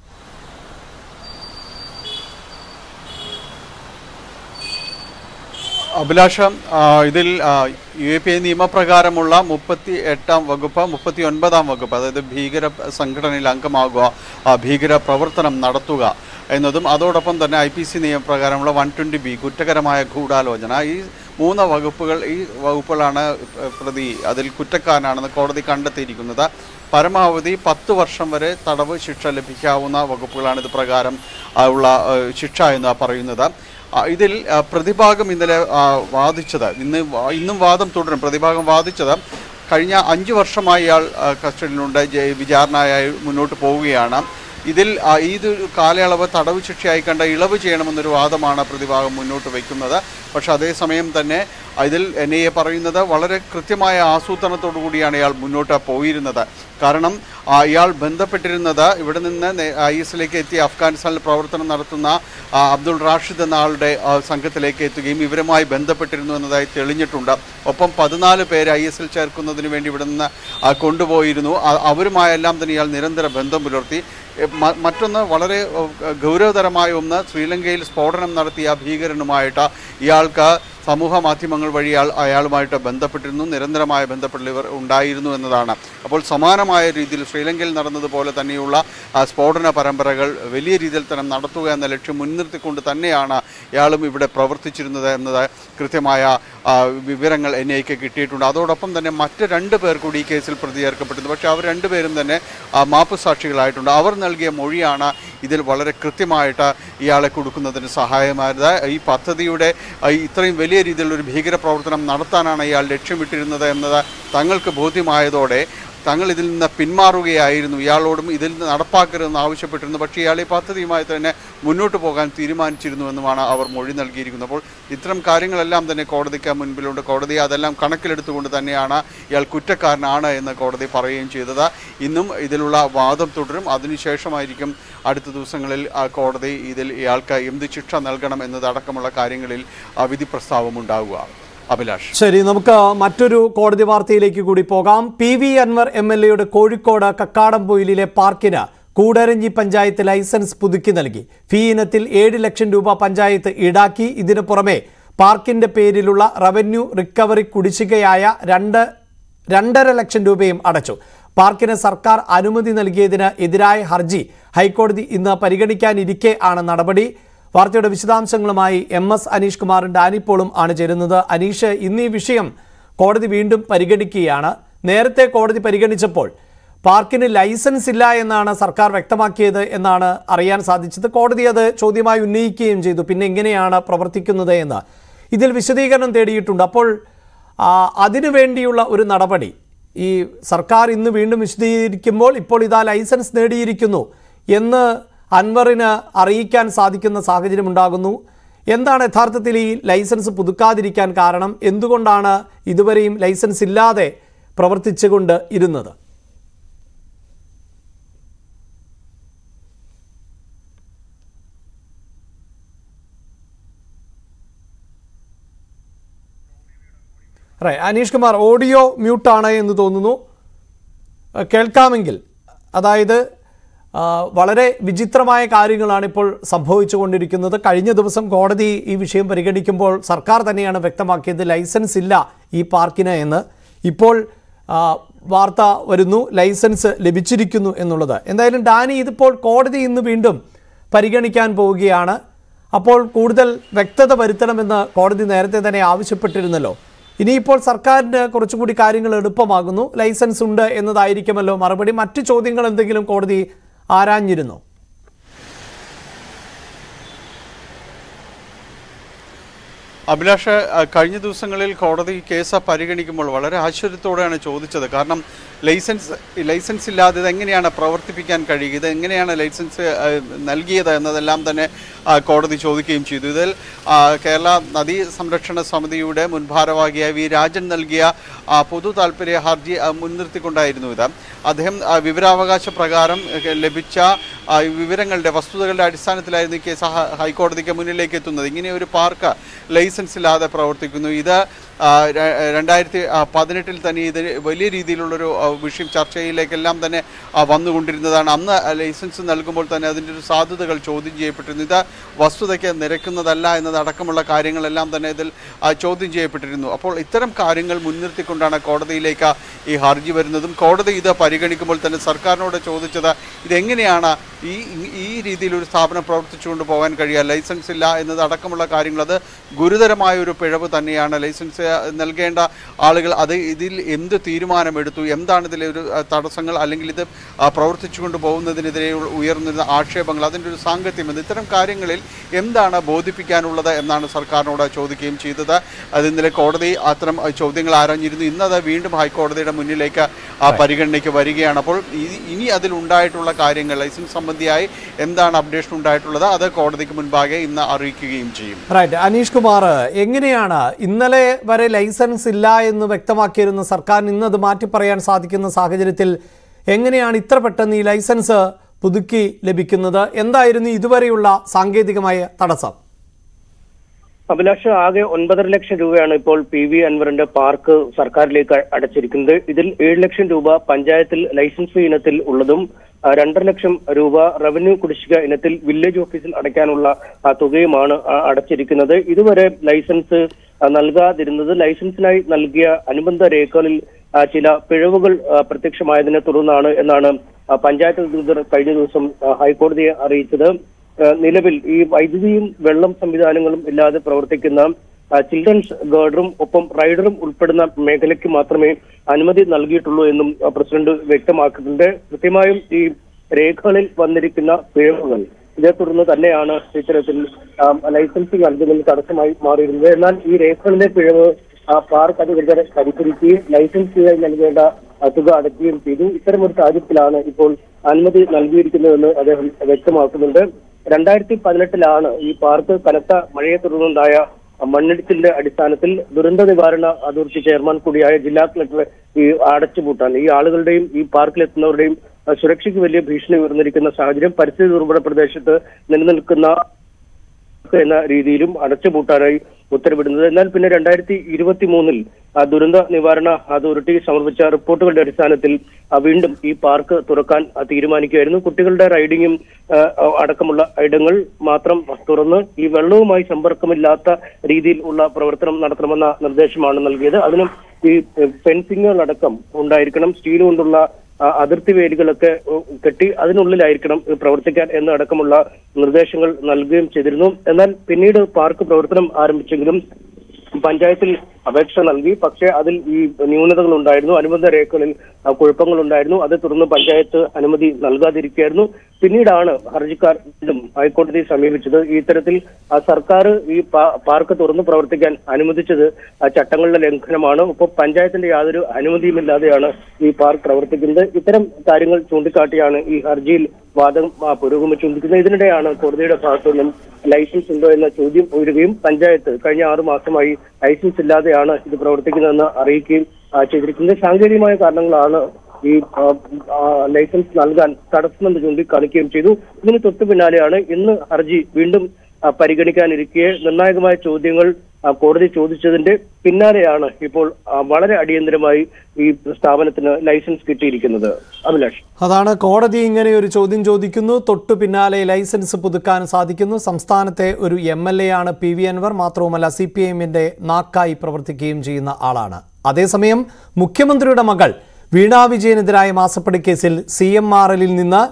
അഭിലാഷ ആ, ഇതിൽ ആ, യു എ പി എ നിയമപ്രകാരമുള്ള മുപ്പത്തി എട്ടാം വകുപ്പ് മുപ്പത്തി ഒൻപതാം വകുപ്പ് അതായത് ഭീകര സംഘടനയിൽ അംഗമാകുക ആ, ഭീകര പ്രവർത്തനം നടത്തുക എന്നതും അതോടൊപ്പം തന്നെ ഐ പി സി നിയമപ്രകാരമുള്ള വൺ ട്വൻറ്റി ബി കുറ്റകരമായ ഗൂഢാലോചന ഈ മൂന്ന് വകുപ്പുകൾ ഈ വകുപ്പുകളാണ് പ്രതി അതിൽ കുറ്റക്കാരനാണെന്ന് കോടതി കണ്ടെത്തിയിരിക്കുന്നത് പരമാവധി പത്ത് വർഷം വരെ തടവ് ശിക്ഷ ലഭിക്കാവുന്ന വകുപ്പുകളാണ് ഇത് പ്രകാരം ആ, ഉള്ള ആ, ശിക്ഷ എന്ന് പറയുന്നത് ആ, ഇതിൽ ആ, പ്രതിഭാഗം ഇന്നലെ ആ, വാദിച്ചത് ഇന്ന് വാ- ഇന്നും വാദം തുടരും പ്രതിഭാഗം വാദിച്ചത് കഴിഞ്ഞ അഞ്ച് വർഷമായി ഇയാൾ ആ, കസ്റ്റഡിയിലുണ്ട് ജയി- വിചാരണയായി മുന്നോട്ട് പോവുകയാണ് ഇതിൽ ആ, ഇത് കാലയളവ് തടവ് ശിക്ഷയായി കണ്ട ഇളവ് ചെയ്യണമെന്നൊരു വാദമാണ് പ്രതിഭാഗം മുന്നോട്ട് വയ്ക്കുന്നത് പക്ഷേ അതേസമയം തന്നെ ഇതിൽ എൻ ഐ എ പറയുന്നത് വളരെ കൃത്യമായ ആസൂത്രണത്തോടു കൂടിയാണ് ഇയാൾ മുന്നോട്ട് പോയിരുന്നത് കാരണം ആ, ഇയാൾ ബന്ധപ്പെട്ടിരുന്നത് ഇവിടെ നിന്ന് ഐ എസിലേക്ക് എത്തി അഫ്ഗാനിസ്ഥാനിൽ പ്രവർത്തനം നടത്തുന്ന ആ, അബ്ദുൾ റാഷിദ് എന്ന ആളുടെ ആ, സംഘത്തിലേക്ക് എത്തുകയും ഇവരുമായി ബന്ധപ്പെട്ടിരുന്നു എന്നതായി തെളിഞ്ഞിട്ടുണ്ട് ഒപ്പം പതിനാല് പേര് ഐ എസിൽ ചേർക്കുന്നതിന് വേണ്ടി ഇവിടെ നിന്ന് ആ, കൊണ്ടുപോയിരുന്നു ആ, അവരുമായെല്ലാം തന്നെ ഇയാൾ നിരന്തര ബന്ധം പുലർത്തി എ, മ- മറ്റൊന്ന് വളരെ ഓ, ഗൗരവതരമായ ഒന്ന് ശ്രീലങ്കയിൽ സ്ഫോടനം നടത്തിയ ഭീകരനുമായിട്ട് ഇയാൾക്ക് സമൂഹ മാധ്യമങ്ങൾ വഴി അയാൾ അയാളുമായിട്ട് ബന്ധപ്പെട്ടിരുന്നു നിരന്തരമായ ബന്ധപ്പെടൽ ഇവർ ഉണ്ടായിരുന്നു എന്നതാണ് അപ്പോൾ സമാനമായ രീതിയിൽ ശ്രീലങ്കയിൽ നടന്നതുപോലെ തന്നെയുള്ള ആ, സ്ഫോടന പരമ്പരകൾ വലിയ രീതിയിൽ തന്നെ നടത്തുക എന്ന ലക്ഷ്യം മുൻനിർത്തിക്കൊണ്ട് തന്നെയാണ് ഇയാളും ഇവിടെ പ്രവർത്തിച്ചിരുന്നത് എന്നത് കൃത്യമായ ആ, വിവരങ്ങൾ എൻ ഐക്ക് കിട്ടിയിട്ടുണ്ട് അതോടൊപ്പം തന്നെ മറ്റ് രണ്ട് പേർ കൂടി ഈ കേസിൽ പ്രതി ചേർക്കപ്പെട്ടിരുന്നു പക്ഷേ അവർ രണ്ടുപേരും തന്നെ ആ, മാപ്പ് സാക്ഷികളായിട്ടുണ്ട് അവർ നൽകിയ മൊഴിയാണ് ഇതിൽ വളരെ കൃത്യമായിട്ട് ഇയാളെ കൊടുക്കുന്നതിന് സഹായമായത് ഈ പദ്ധതിയുടെ ആ, ഇത്രയും വലിയ രീതിയിലുള്ള ഒരു ഭീകര പ്രവർത്തനം നടത്താനാണ് ഇയാൾ ലക്ഷ്യമിട്ടിരുന്നത് എന്നത് തങ്ങൾക്ക് ബോധ്യമായതോടെ തങ്ങൾ ഇതിൽ നിന്ന് പിന്മാറുകയായിരുന്നു ഇയാളോടും ഇതിൽ നിന്ന് നടപ്പാക്കരുതെന്ന് ആവശ്യപ്പെട്ടിരുന്നു പക്ഷേ ഇയാൾ ഈ പദ്ധതിയുമായി തന്നെ മുന്നോട്ട് പോകാൻ തീരുമാനിച്ചിരുന്നുവെന്നുമാണ് അവർ മൊഴി നൽകിയിരിക്കുന്നത് അപ്പോൾ ഇത്തരം കാര്യങ്ങളെല്ലാം തന്നെ കോടതിക്ക് മുൻപിലുണ്ട് കോടതി അതെല്ലാം കണക്കിലെടുത്തുകൊണ്ട് തന്നെയാണ് ഇയാൾ കുറ്റക്കാരനാണ് എന്ന് കോടതി പറയുകയും ചെയ്തത് ഇന്നും ഇതിലുള്ള വാദം തുടരും അതിനുശേഷമായിരിക്കും അടുത്ത ദിവസങ്ങളിൽ ആ കോടതി ഇതിൽ ഇയാൾക്ക് എന്ത് ശിക്ഷ നൽകണം എന്നതടക്കമുള്ള കാര്യങ്ങളിൽ ആ, വിധി പ്രസ്താവം ഉണ്ടാവുക അഭിലാഷ് ശരി നമുക്ക് മറ്റൊരു കോടതി വാർത്തയിലേക്ക് കൂടി പോകാം P V Anvar M L എയുടെ കോഴിക്കോട് കക്കാടംപൊയിലിലെ പാർക്കിന് കൂടരഞ്ഞി പഞ്ചായത്ത് ലൈസൻസ് പുതുക്കി നൽകി ഫീ ഇനത്തിൽ ഏഴ് ലക്ഷം രൂപ പഞ്ചായത്ത് ഈടാക്കി ഇതിനു പുറമെ പാർക്കിന്റെ പേരിലുള്ള റവന്യൂ റിക്കവറി കുടിശ്ശികയായ രണ്ട് രണ്ടര ലക്ഷം രൂപയും അടച്ചു പാർക്കിന് സർക്കാർ അനുമതി നൽകിയതിന് എതിരായ ഹർജി ഹൈക്കോടതി ഇന്ന് പരിഗണിക്കാനിരിക്കെ ആണ് നടപടി വാർത്തയുടെ വിശദാംശങ്ങളുമായി എം എസ് അനീഷ് കുമാറും ഡാനിപ്പോളും ആണ് ചേരുന്നത് അനീഷ് ഇന്ന് ഈ വിഷയം കോടതി വീണ്ടും പരിഗണിക്കുകയാണ് നേരത്തെ കോടതി പരിഗണിച്ചപ്പോൾ പാർക്കിന് ലൈസൻസ് ഇല്ല എന്നാണ് സർക്കാർ വ്യക്തമാക്കിയത് എന്നാണ് അറിയാൻ സാധിച്ചത് കോടതി അത് ചോദ്യമായി ഉന്നയിക്കുകയും ചെയ്തു പിന്നെ എങ്ങനെയാണ് പ്രവർത്തിക്കുന്നത് എന്ന് ഇതിൽ വിശദീകരണം തേടിയിട്ടുണ്ട് അപ്പോൾ ആ, അതിനു വേണ്ടിയുള്ള ഒരു നടപടി ഈ സർക്കാർ ഇന്ന് വീണ്ടും വിശദീകരിക്കുമ്പോൾ ഇപ്പോൾ ഇതാ ലൈസൻസ് നേടിയിരിക്കുന്നു എന്ന് അൻവറിന് അറിയിക്കാൻ സാധിക്കുന്ന സാഹചര്യം ഉണ്ടാകുന്നു എന്താണ് യഥാർത്ഥത്തിൽ ഈ ലൈസൻസ് പുതുക്കാതിരിക്കാൻ കാരണം എന്തുകൊണ്ടാണ് ഇതുവരെയും ലൈസൻസ് ഇല്ലാതെ പ്രവർത്തിച്ചുകൊണ്ട് ഇരുന്നത് റൈറ്റ് അനീഷ് കുമാർ ഓഡിയോ മ്യൂട്ടാണ് എന്ന് തോന്നുന്നു അഹ് കേൾക്കാമെങ്കിൽ അതായത് ആ, വളരെ വിചിത്രമായ കാര്യങ്ങളാണ് ഇപ്പോൾ സംഭവിച്ചുകൊണ്ടിരിക്കുന്നത് കഴിഞ്ഞ ദിവസം കോടതി ഈ വിഷയം പരിഗണിക്കുമ്പോൾ സർക്കാർ തന്നെയാണ് വ്യക്തമാക്കിയത് ലൈസൻസ് ഇല്ല ഈ പാർക്കിന് എന്ന് ഇപ്പോൾ ആ, വാർത്ത വരുന്നു ലൈസൻസ് ലഭിച്ചിരിക്കുന്നു എന്നുള്ളത് എന്തായാലും ഡാനി ഇതിപ്പോൾ കോടതി ഇന്ന് വീണ്ടും പരിഗണിക്കാൻ പോവുകയാണ് അപ്പോൾ കൂടുതൽ വ്യക്തത വരുത്തണമെന്ന് കോടതി നേരത്തെ തന്നെ ആവശ്യപ്പെട്ടിരുന്നല്ലോ ഇനിയിപ്പോൾ സർക്കാരിന് കുറച്ചുകൂടി കാര്യങ്ങൾ എളുപ്പമാകുന്നു ലൈസൻസ് ഉണ്ട് എന്നതായിരിക്കുമല്ലോ മറുപടി മറ്റു ചോദ്യങ്ങൾ എന്തെങ്കിലും കോടതി ആരാഞ്ഞിരുന്നോ അഭിലാഷ് അഹ് കഴിഞ്ഞ ദിവസങ്ങളിൽ കോടതി കേസ് പരിഗണിക്കുമ്പോൾ വളരെ ആശ്ചര്യത്തോടെയാണ് ചോദിച്ചത് കാരണം ലൈസൻസ് ലൈസൻസ് ഇല്ലാതെ ഇത് എങ്ങനെയാണ് പ്രവർത്തിപ്പിക്കാൻ കഴിയുക ഇത് എങ്ങനെയാണ് ലൈസൻസ് അഹ് നൽകിയത് എന്നതെല്ലാം തന്നെ അഹ് കോടതി ചോദിക്കുകയും ചെയ്തു ഇതിൽ അഹ് കേരള നദീ സംരക്ഷണ സമിതിയുടെ മുൻ ഭാരവാഹിയായ വി രാജൻ നൽകിയ അഹ് പൊതു താല്പര്യ ഹർജി അഹ് മുൻനിർത്തിക്കൊണ്ടായിരുന്നു ഇത് അദ്ദേഹം അഹ് വിവരാവകാശ പ്രകാരം അഹ് ലഭിച്ച അഹ് വിവരങ്ങളുടെ വസ്തുതകളുടെ അടിസ്ഥാനത്തിലായിരുന്നു ഈ കേസ് ഹ- ഹൈക്കോടതിക്ക് മുന്നിലേക്ക് എത്തുന്നത് ഇങ്ങനെ ഒരു പാർക്ക് ലൈസൻസ് ഇല്ലാതെ പ്രവർത്തിക്കുന്നു ഇത് ആ, ര- രണ്ടായിരത്തി ആ, പതിനെട്ടിൽ തന്നെ ഇത് വലിയ രീതിയിലുള്ളൊരു ആ, വിഷയം ചർച്ചയിലേക്കെല്ലാം തന്നെ ആ, വന്നുകൊണ്ടിരുന്നതാണ് അന്ന് ലൈസൻസ് നൽകുമ്പോൾ തന്നെ അതിൻ്റെ ഒരു സാധ്യതകൾ ചോദ്യം ചെയ്യപ്പെട്ടിരുന്നു ഇത് വസ്തുതയ്ക്ക് നിരക്കുന്നതല്ല എന്നതടക്കമുള്ള കാര്യങ്ങളെല്ലാം തന്നെ ഇതിൽ ആ, ചോദ്യം ചെയ്യപ്പെട്ടിരുന്നു അപ്പോൾ ഇത്തരം കാര്യങ്ങൾ മുൻനിർത്തിക്കൊണ്ടാണ് കോടതിയിലേക്ക് ഈ ഹർജി വരുന്നതും കോടതി ഇത് പരിഗണിക്കുമ്പോൾ തന്നെ സർക്കാരിനോട് ചോദിച്ചത് ഇതെങ്ങനെയാണ് ഈ ഈ രീതിയിൽ ഒരു സ്ഥാപനം പ്രവർത്തിച്ചുകൊണ്ട് പോകാൻ കഴിയുക ലൈസൻസ് ഇല്ല എന്നതടക്കമുള്ള കാര്യങ്ങൾ അത് ഗുരുതരമായ ഒരു പിഴവ് തന്നെയാണ് ലൈസൻസ് നൽകേണ്ട ആളുകൾ അത് ഇതിൽ എന്ത് തീരുമാനമെടുത്തു എന്താണ് ഇതിലെ ഒരു അഹ്, തടസ്സങ്ങൾ അല്ലെങ്കിൽ ഇത് ആ, പ്രവർത്തിച്ചുകൊണ്ട് പോകുന്നതിനെതിരെ ഉ- ഉയർന്നിരുന്ന ആക്ഷേപങ്ങൾ അതിൻ്റെ ഒരു സാങ്കത്യം എന്ന് ഇത്തരം കാര്യങ്ങളിൽ എന്താണ് ബോധിപ്പിക്കാനുള്ളത് എന്നാണ് സർക്കാരിനോട് ചോദിക്കുകയും ചെയ്തത് അത് ഇന്നലെ കോടതി അത്തരം അഹ്, ചോദ്യങ്ങൾ ആരാഞ്ഞിരുന്നു ഇന്നത് വീണ്ടും ഹൈക്കോടതിയുടെ മുന്നിലേക്ക് ആ പരിഗണനയ്ക്ക് വരികയാണ് അപ്പോൾ ഈ- ഇനി അതിലുണ്ടായിട്ടുള്ള കാര്യങ്ങൾ ലൈസൻസ് സംബന്ധിയായി എന്താണ് അപ്ഡേഷൻ ഉണ്ടായിട്ടുള്ളത് അത് കോടതിക്ക് മുൻപാകെ ഇന്ന് അറിയിക്കുകയും ചെയ്യും റൈറ്റ് അനീഷ് കുമാർ എങ്ങനെയാണ് ഇന്നലെ വരെ ലൈസൻസ് ഇല്ല എന്ന് വ്യക്തമാക്കിയിരുന്ന സർക്കാരിന് ഇന്ന് അത് മാറ്റി പറയാൻ സാധിക്കുന്ന സാഹചര്യത്തിൽ എങ്ങനെയാണ് ഇത്ര പെട്ടെന്ന് ഈ ലൈസൻസ് പുതുക്കി ലഭിക്കുന്നത് എന്തായിരുന്നു ഇതുവരെയുള്ള സാങ്കേതികമായ തടസ്സം അഭിലാഷ് ആകെ ഒൻപതര ലക്ഷം രൂപയാണ് ഇപ്പോൾ പി വി അൻവറിന്റെ പാർക്ക് സർക്കാരിലേക്ക് അടച്ചിരിക്കുന്നത് ഇതിൽ ഏഴ് ലക്ഷം രൂപ പഞ്ചായത്തിൽ ലൈസൻസ് ഇനത്തിൽ ഉള്ളതും ആ, രണ്ടര ലക്ഷം രൂപ റവന്യൂ കുടിശ്ശിക ഇനത്തിൽ വില്ലേജ് ഓഫീസിൽ അടയ്ക്കാനുള്ള ആ, തുകയുമാണ് ആ, അടച്ചിരിക്കുന്നത് ഇതുവരെ ലൈസൻസ് ആ, നൽകാതിരുന്നത് ലൈസൻസിനായി നൽകിയ അനുബന്ധ രേഖകളിൽ ആ, ചില പിഴവുകൾ ആ, പ്രത്യക്ഷമായതിനെ തുടർന്നാണ് എന്നാണ് ആ, പഞ്ചായത്ത് അധികൃതർ കഴിഞ്ഞ ദിവസം ആ, ഹൈക്കോടതിയെ അറിയിച്ചത് ഏഹ് നിലവിൽ ഈ വൈദ്യുതിയും വെള്ളം സംവിധാനങ്ങളും ഇല്ലാതെ പ്രവർത്തിക്കുന്ന ആ, ചിൽഡ്രൻസ് ഗാർഡറും ഒപ്പം റൈഡറും ഉൾപ്പെടുന്ന മേഖലയ്ക്ക് മാത്രമേ അനുമതി നൽകിയിട്ടുള്ളൂ എന്നും ആ, പ്രസിഡന്റ് വ്യക്തമാക്കുന്നുണ്ട് കൃത്യമായും ഈ രേഖകളിൽ വന്നിരിക്കുന്ന പിഴവുകൾ ഇതേ തുടർന്ന് തന്നെയാണ് ഇത്തരത്തിൽ ആ, ലൈസൻസിംഗ് നൽകുന്നതിന് തടസ്സമായി മാറിയിരുന്നത് എന്നാൽ ഈ രേഖകളിലെ പിഴവ് ആ, പാർക്ക് അധികൃതർ പരിഹരിക്കുകയും ലൈസൻസിനായി നൽകേണ്ട ആ, തുക അടയ്ക്കുകയും ചെയ്തു ഇത്തരമൊരു സാഹചര്യത്തിലാണ് ഇപ്പോൾ അനുമതി നൽകിയിരിക്കുന്നതെന്ന് അദ്ദേഹം വ്യക്തമാക്കുന്നുണ്ട് രണ്ടായിരത്തി പതിനെട്ടിലാണ് ഈ പാർക്ക് കനത്ത മഴയെ തുടർന്നുണ്ടായ മണ്ണിടിച്ചിലിന്റെ അടിസ്ഥാനത്തിൽ ദുരന്ത നിവാരണ അതോറിറ്റി ചെയർമാൻ കൂടിയായ ജില്ലാ കളക്ടർ ഈ അടച്ചുപൂട്ടാൻ ഈ ആളുകളുടെയും ഈ പാർക്കിലെത്തുന്നവരുടെയും അഹ് സുരക്ഷയ്ക്ക് വലിയ ഭീഷണി ഉയർന്നിരിക്കുന്ന സാഹചര്യം പരിസ്ഥിതി ദുർബല പ്രദേശത്ത് നിലനിൽക്കുന്ന എന്ന രീതിയിലും അടച്ചുപൂട്ടാനായി ഉത്തരവിടുന്നത് എന്നാൽ പിന്നെ രണ്ടായിരത്തി ഇരുപത്തി മൂന്നിൽ ദുരന്ത നിവാരണ അതോറിറ്റി സമർപ്പിച്ച റിപ്പോർട്ടുകളുടെ അടിസ്ഥാനത്തിൽ ആ, വീണ്ടും ഈ പാർക്ക് തുറക്കാൻ ആ, തീരുമാനിക്കുകയായിരുന്നു കുട്ടികളുടെ റൈഡിങ്ങും ആ, അടക്കമുള്ള ഇടങ്ങൾ മാത്രം തുറന്ന് ഈ വെള്ളവുമായി സമ്പർക്കമില്ലാത്ത രീതിയിൽ ഉള്ള പ്രവർത്തനം നടത്തണമെന്ന നിർദ്ദേശമാണ് നൽകിയത് അതിനും ഈ ഫെൻസിങ്ങുകളടക്കം ഉണ്ടായിരിക്കണം സ്റ്റീൽ കൊണ്ടുള്ള ആ, അതിർത്തി വേലികളൊക്കെ ഉ, കെട്ടി അതിനുള്ളിലായിരിക്കണം ഇത് പ്രവർത്തിക്കാൻ എന്നടക്കമുള്ള നിർദ്ദേശങ്ങൾ നൽകുകയും ചെയ്തിരുന്നു എന്നാൽ പിന്നീട് പാർക്ക് പ്രവർത്തനം ആരംഭിച്ചെങ്കിലും പഞ്ചായത്തിൽ അപേക്ഷ നൽകി പക്ഷേ അതിൽ ഈ ന്യൂനതകൾ ഉണ്ടായിരുന്നു അനുബന്ധ രേഖകളിൽ ആ, കുഴപ്പങ്ങൾ ഉണ്ടായിരുന്നു അതേ തുടർന്ന് പഞ്ചായത്ത് അനുമതി നൽകാതിരിക്കുകയായിരുന്നു പിന്നീടാണ് ഹർജിക്കാർ വീണ്ടും ഹൈക്കോടതിയെ സമീപിച്ചത് ഈ ഇത്തരത്തിൽ ആ, സർക്കാർ ഈ പാ- പാർക്ക് തുറന്നു പ്രവർത്തിക്കാൻ അനുവദിച്ചത് ആ, ചട്ടങ്ങളുടെ ലംഘനമാണ് ഒപ്പം പഞ്ചായത്തിന്റെ യാതൊരു അനുമതിയുമില്ലാതെയാണ് ഈ പാർക്ക് പ്രവർത്തിക്കുന്നത് ഇത്തരം കാര്യങ്ങൾ ചൂണ്ടിക്കാട്ടിയാണ് ഈ ഹർജിയിൽ വാദം ആ, പുരോഗമിച്ചുകൊണ്ടിരിക്കുന്നത് ഇതിനിടെയാണ് കോടതിയുടെ ഭാഗത്തു നിന്നും ലൈസൻസ് ഉണ്ടോ എന്ന ചോദ്യം ഉയരുകയും പഞ്ചായത്ത് കഴിഞ്ഞ ആറു മാസമായി ലൈസൻസ് ഇല്ലാതെയാണ് ഇത് പ്രവർത്തിക്കുന്നതെന്ന് അറിയിക്കുകയും ആ, ചെയ്തിരിക്കുന്നത് സാങ്കേതികമായ കാരണങ്ങളാണ് ഈ ആ, ആ, ലൈസൻസ് നൽകാൻ തടസ്സമെന്ന് ചൂണ്ടിക്കാണിക്കുകയും ചെയ്തു ഇതിന് തൊട്ടു പിന്നാലെയാണ് ഇന്ന് ഹർജി വീണ്ടും ആ, പരിഗണിക്കാനിരിക്കെ നിർണായകമായ ചോദ്യങ്ങൾ ആ, കോടതി ചോദിച്ചതിന്റെ പിന്നാലെയാണ് ഇപ്പോൾ ആ, വളരെ അടിയന്തരമായി ഈ സ്ഥാപനത്തിന് ലൈസൻസ് കിട്ടിയിരിക്കുന്നത് അഭിലാഷ് അതാണ് കോടതി ഇങ്ങനെ ഒരു ചോദ്യം ചോദിക്കുന്നു തൊട്ടു പിന്നാലെ ലൈസൻസ് പുതുക്കാൻ സാധിക്കുന്നു സംസ്ഥാനത്തെ ഒരു എം എൽ എ ആണ് പി വി അൻവർ മാത്രവുമല്ല സി പി എമ്മിന്റെ നാക്കായി പ്രവർത്തിക്കുകയും ചെയ്യുന്ന ആളാണ് അതേസമയം മുഖ്യമന്ത്രിയുടെ മകൾ വീണാ വിജയനെതിരായ മാസപ്പടി കേസിൽ സി എം ആർ എല്ലിൽ നിന്ന്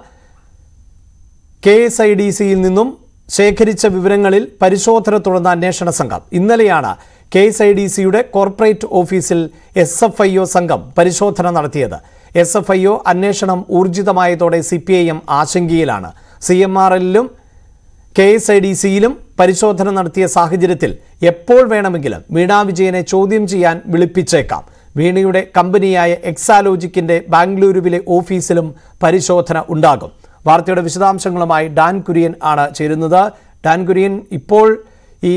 കെ എസ് ഐ ഡി സിയിൽ നിന്നും ശേഖരിച്ച വിവരങ്ങളിൽ പരിശോധന തുടർന്ന അന്വേഷണ സംഘം ഇന്നലെയാണ് കെ എസ് ഐ ഡി സിയുടെ കോർപ്പറേറ്റ് ഓഫീസിൽ എസ് എഫ് ഐ ഒ സംഘം പരിശോധന നടത്തിയത് എസ് എഫ് ഐ ഒ അന്വേഷണം ഊർജിതമായതോടെ സി പി ഐ എം ആശങ്കയിലാണ് സി എം ആർ എല്ലിലും കെ എസ് ഐ ഡി സിയിലും പരിശോധന നടത്തിയ സാഹചര്യത്തിൽ എപ്പോൾ വേണമെങ്കിലും വീണാ വിജയനെ ചോദ്യം ചെയ്യാൻ വിളിപ്പിച്ചേക്കാം വീണയുടെ കമ്പനിയായ എക്സാലോജിക്കിന്റെ ബാംഗ്ലൂരുവിലെ ഓഫീസിലും പരിശോധന ഉണ്ടാകും വാർത്തയുടെ വിശദാംശങ്ങളുമായി ഡാൻ കുര്യൻ ആണ് ചേരുന്നത് ഡാൻ കുര്യൻ ഇപ്പോൾ ഈ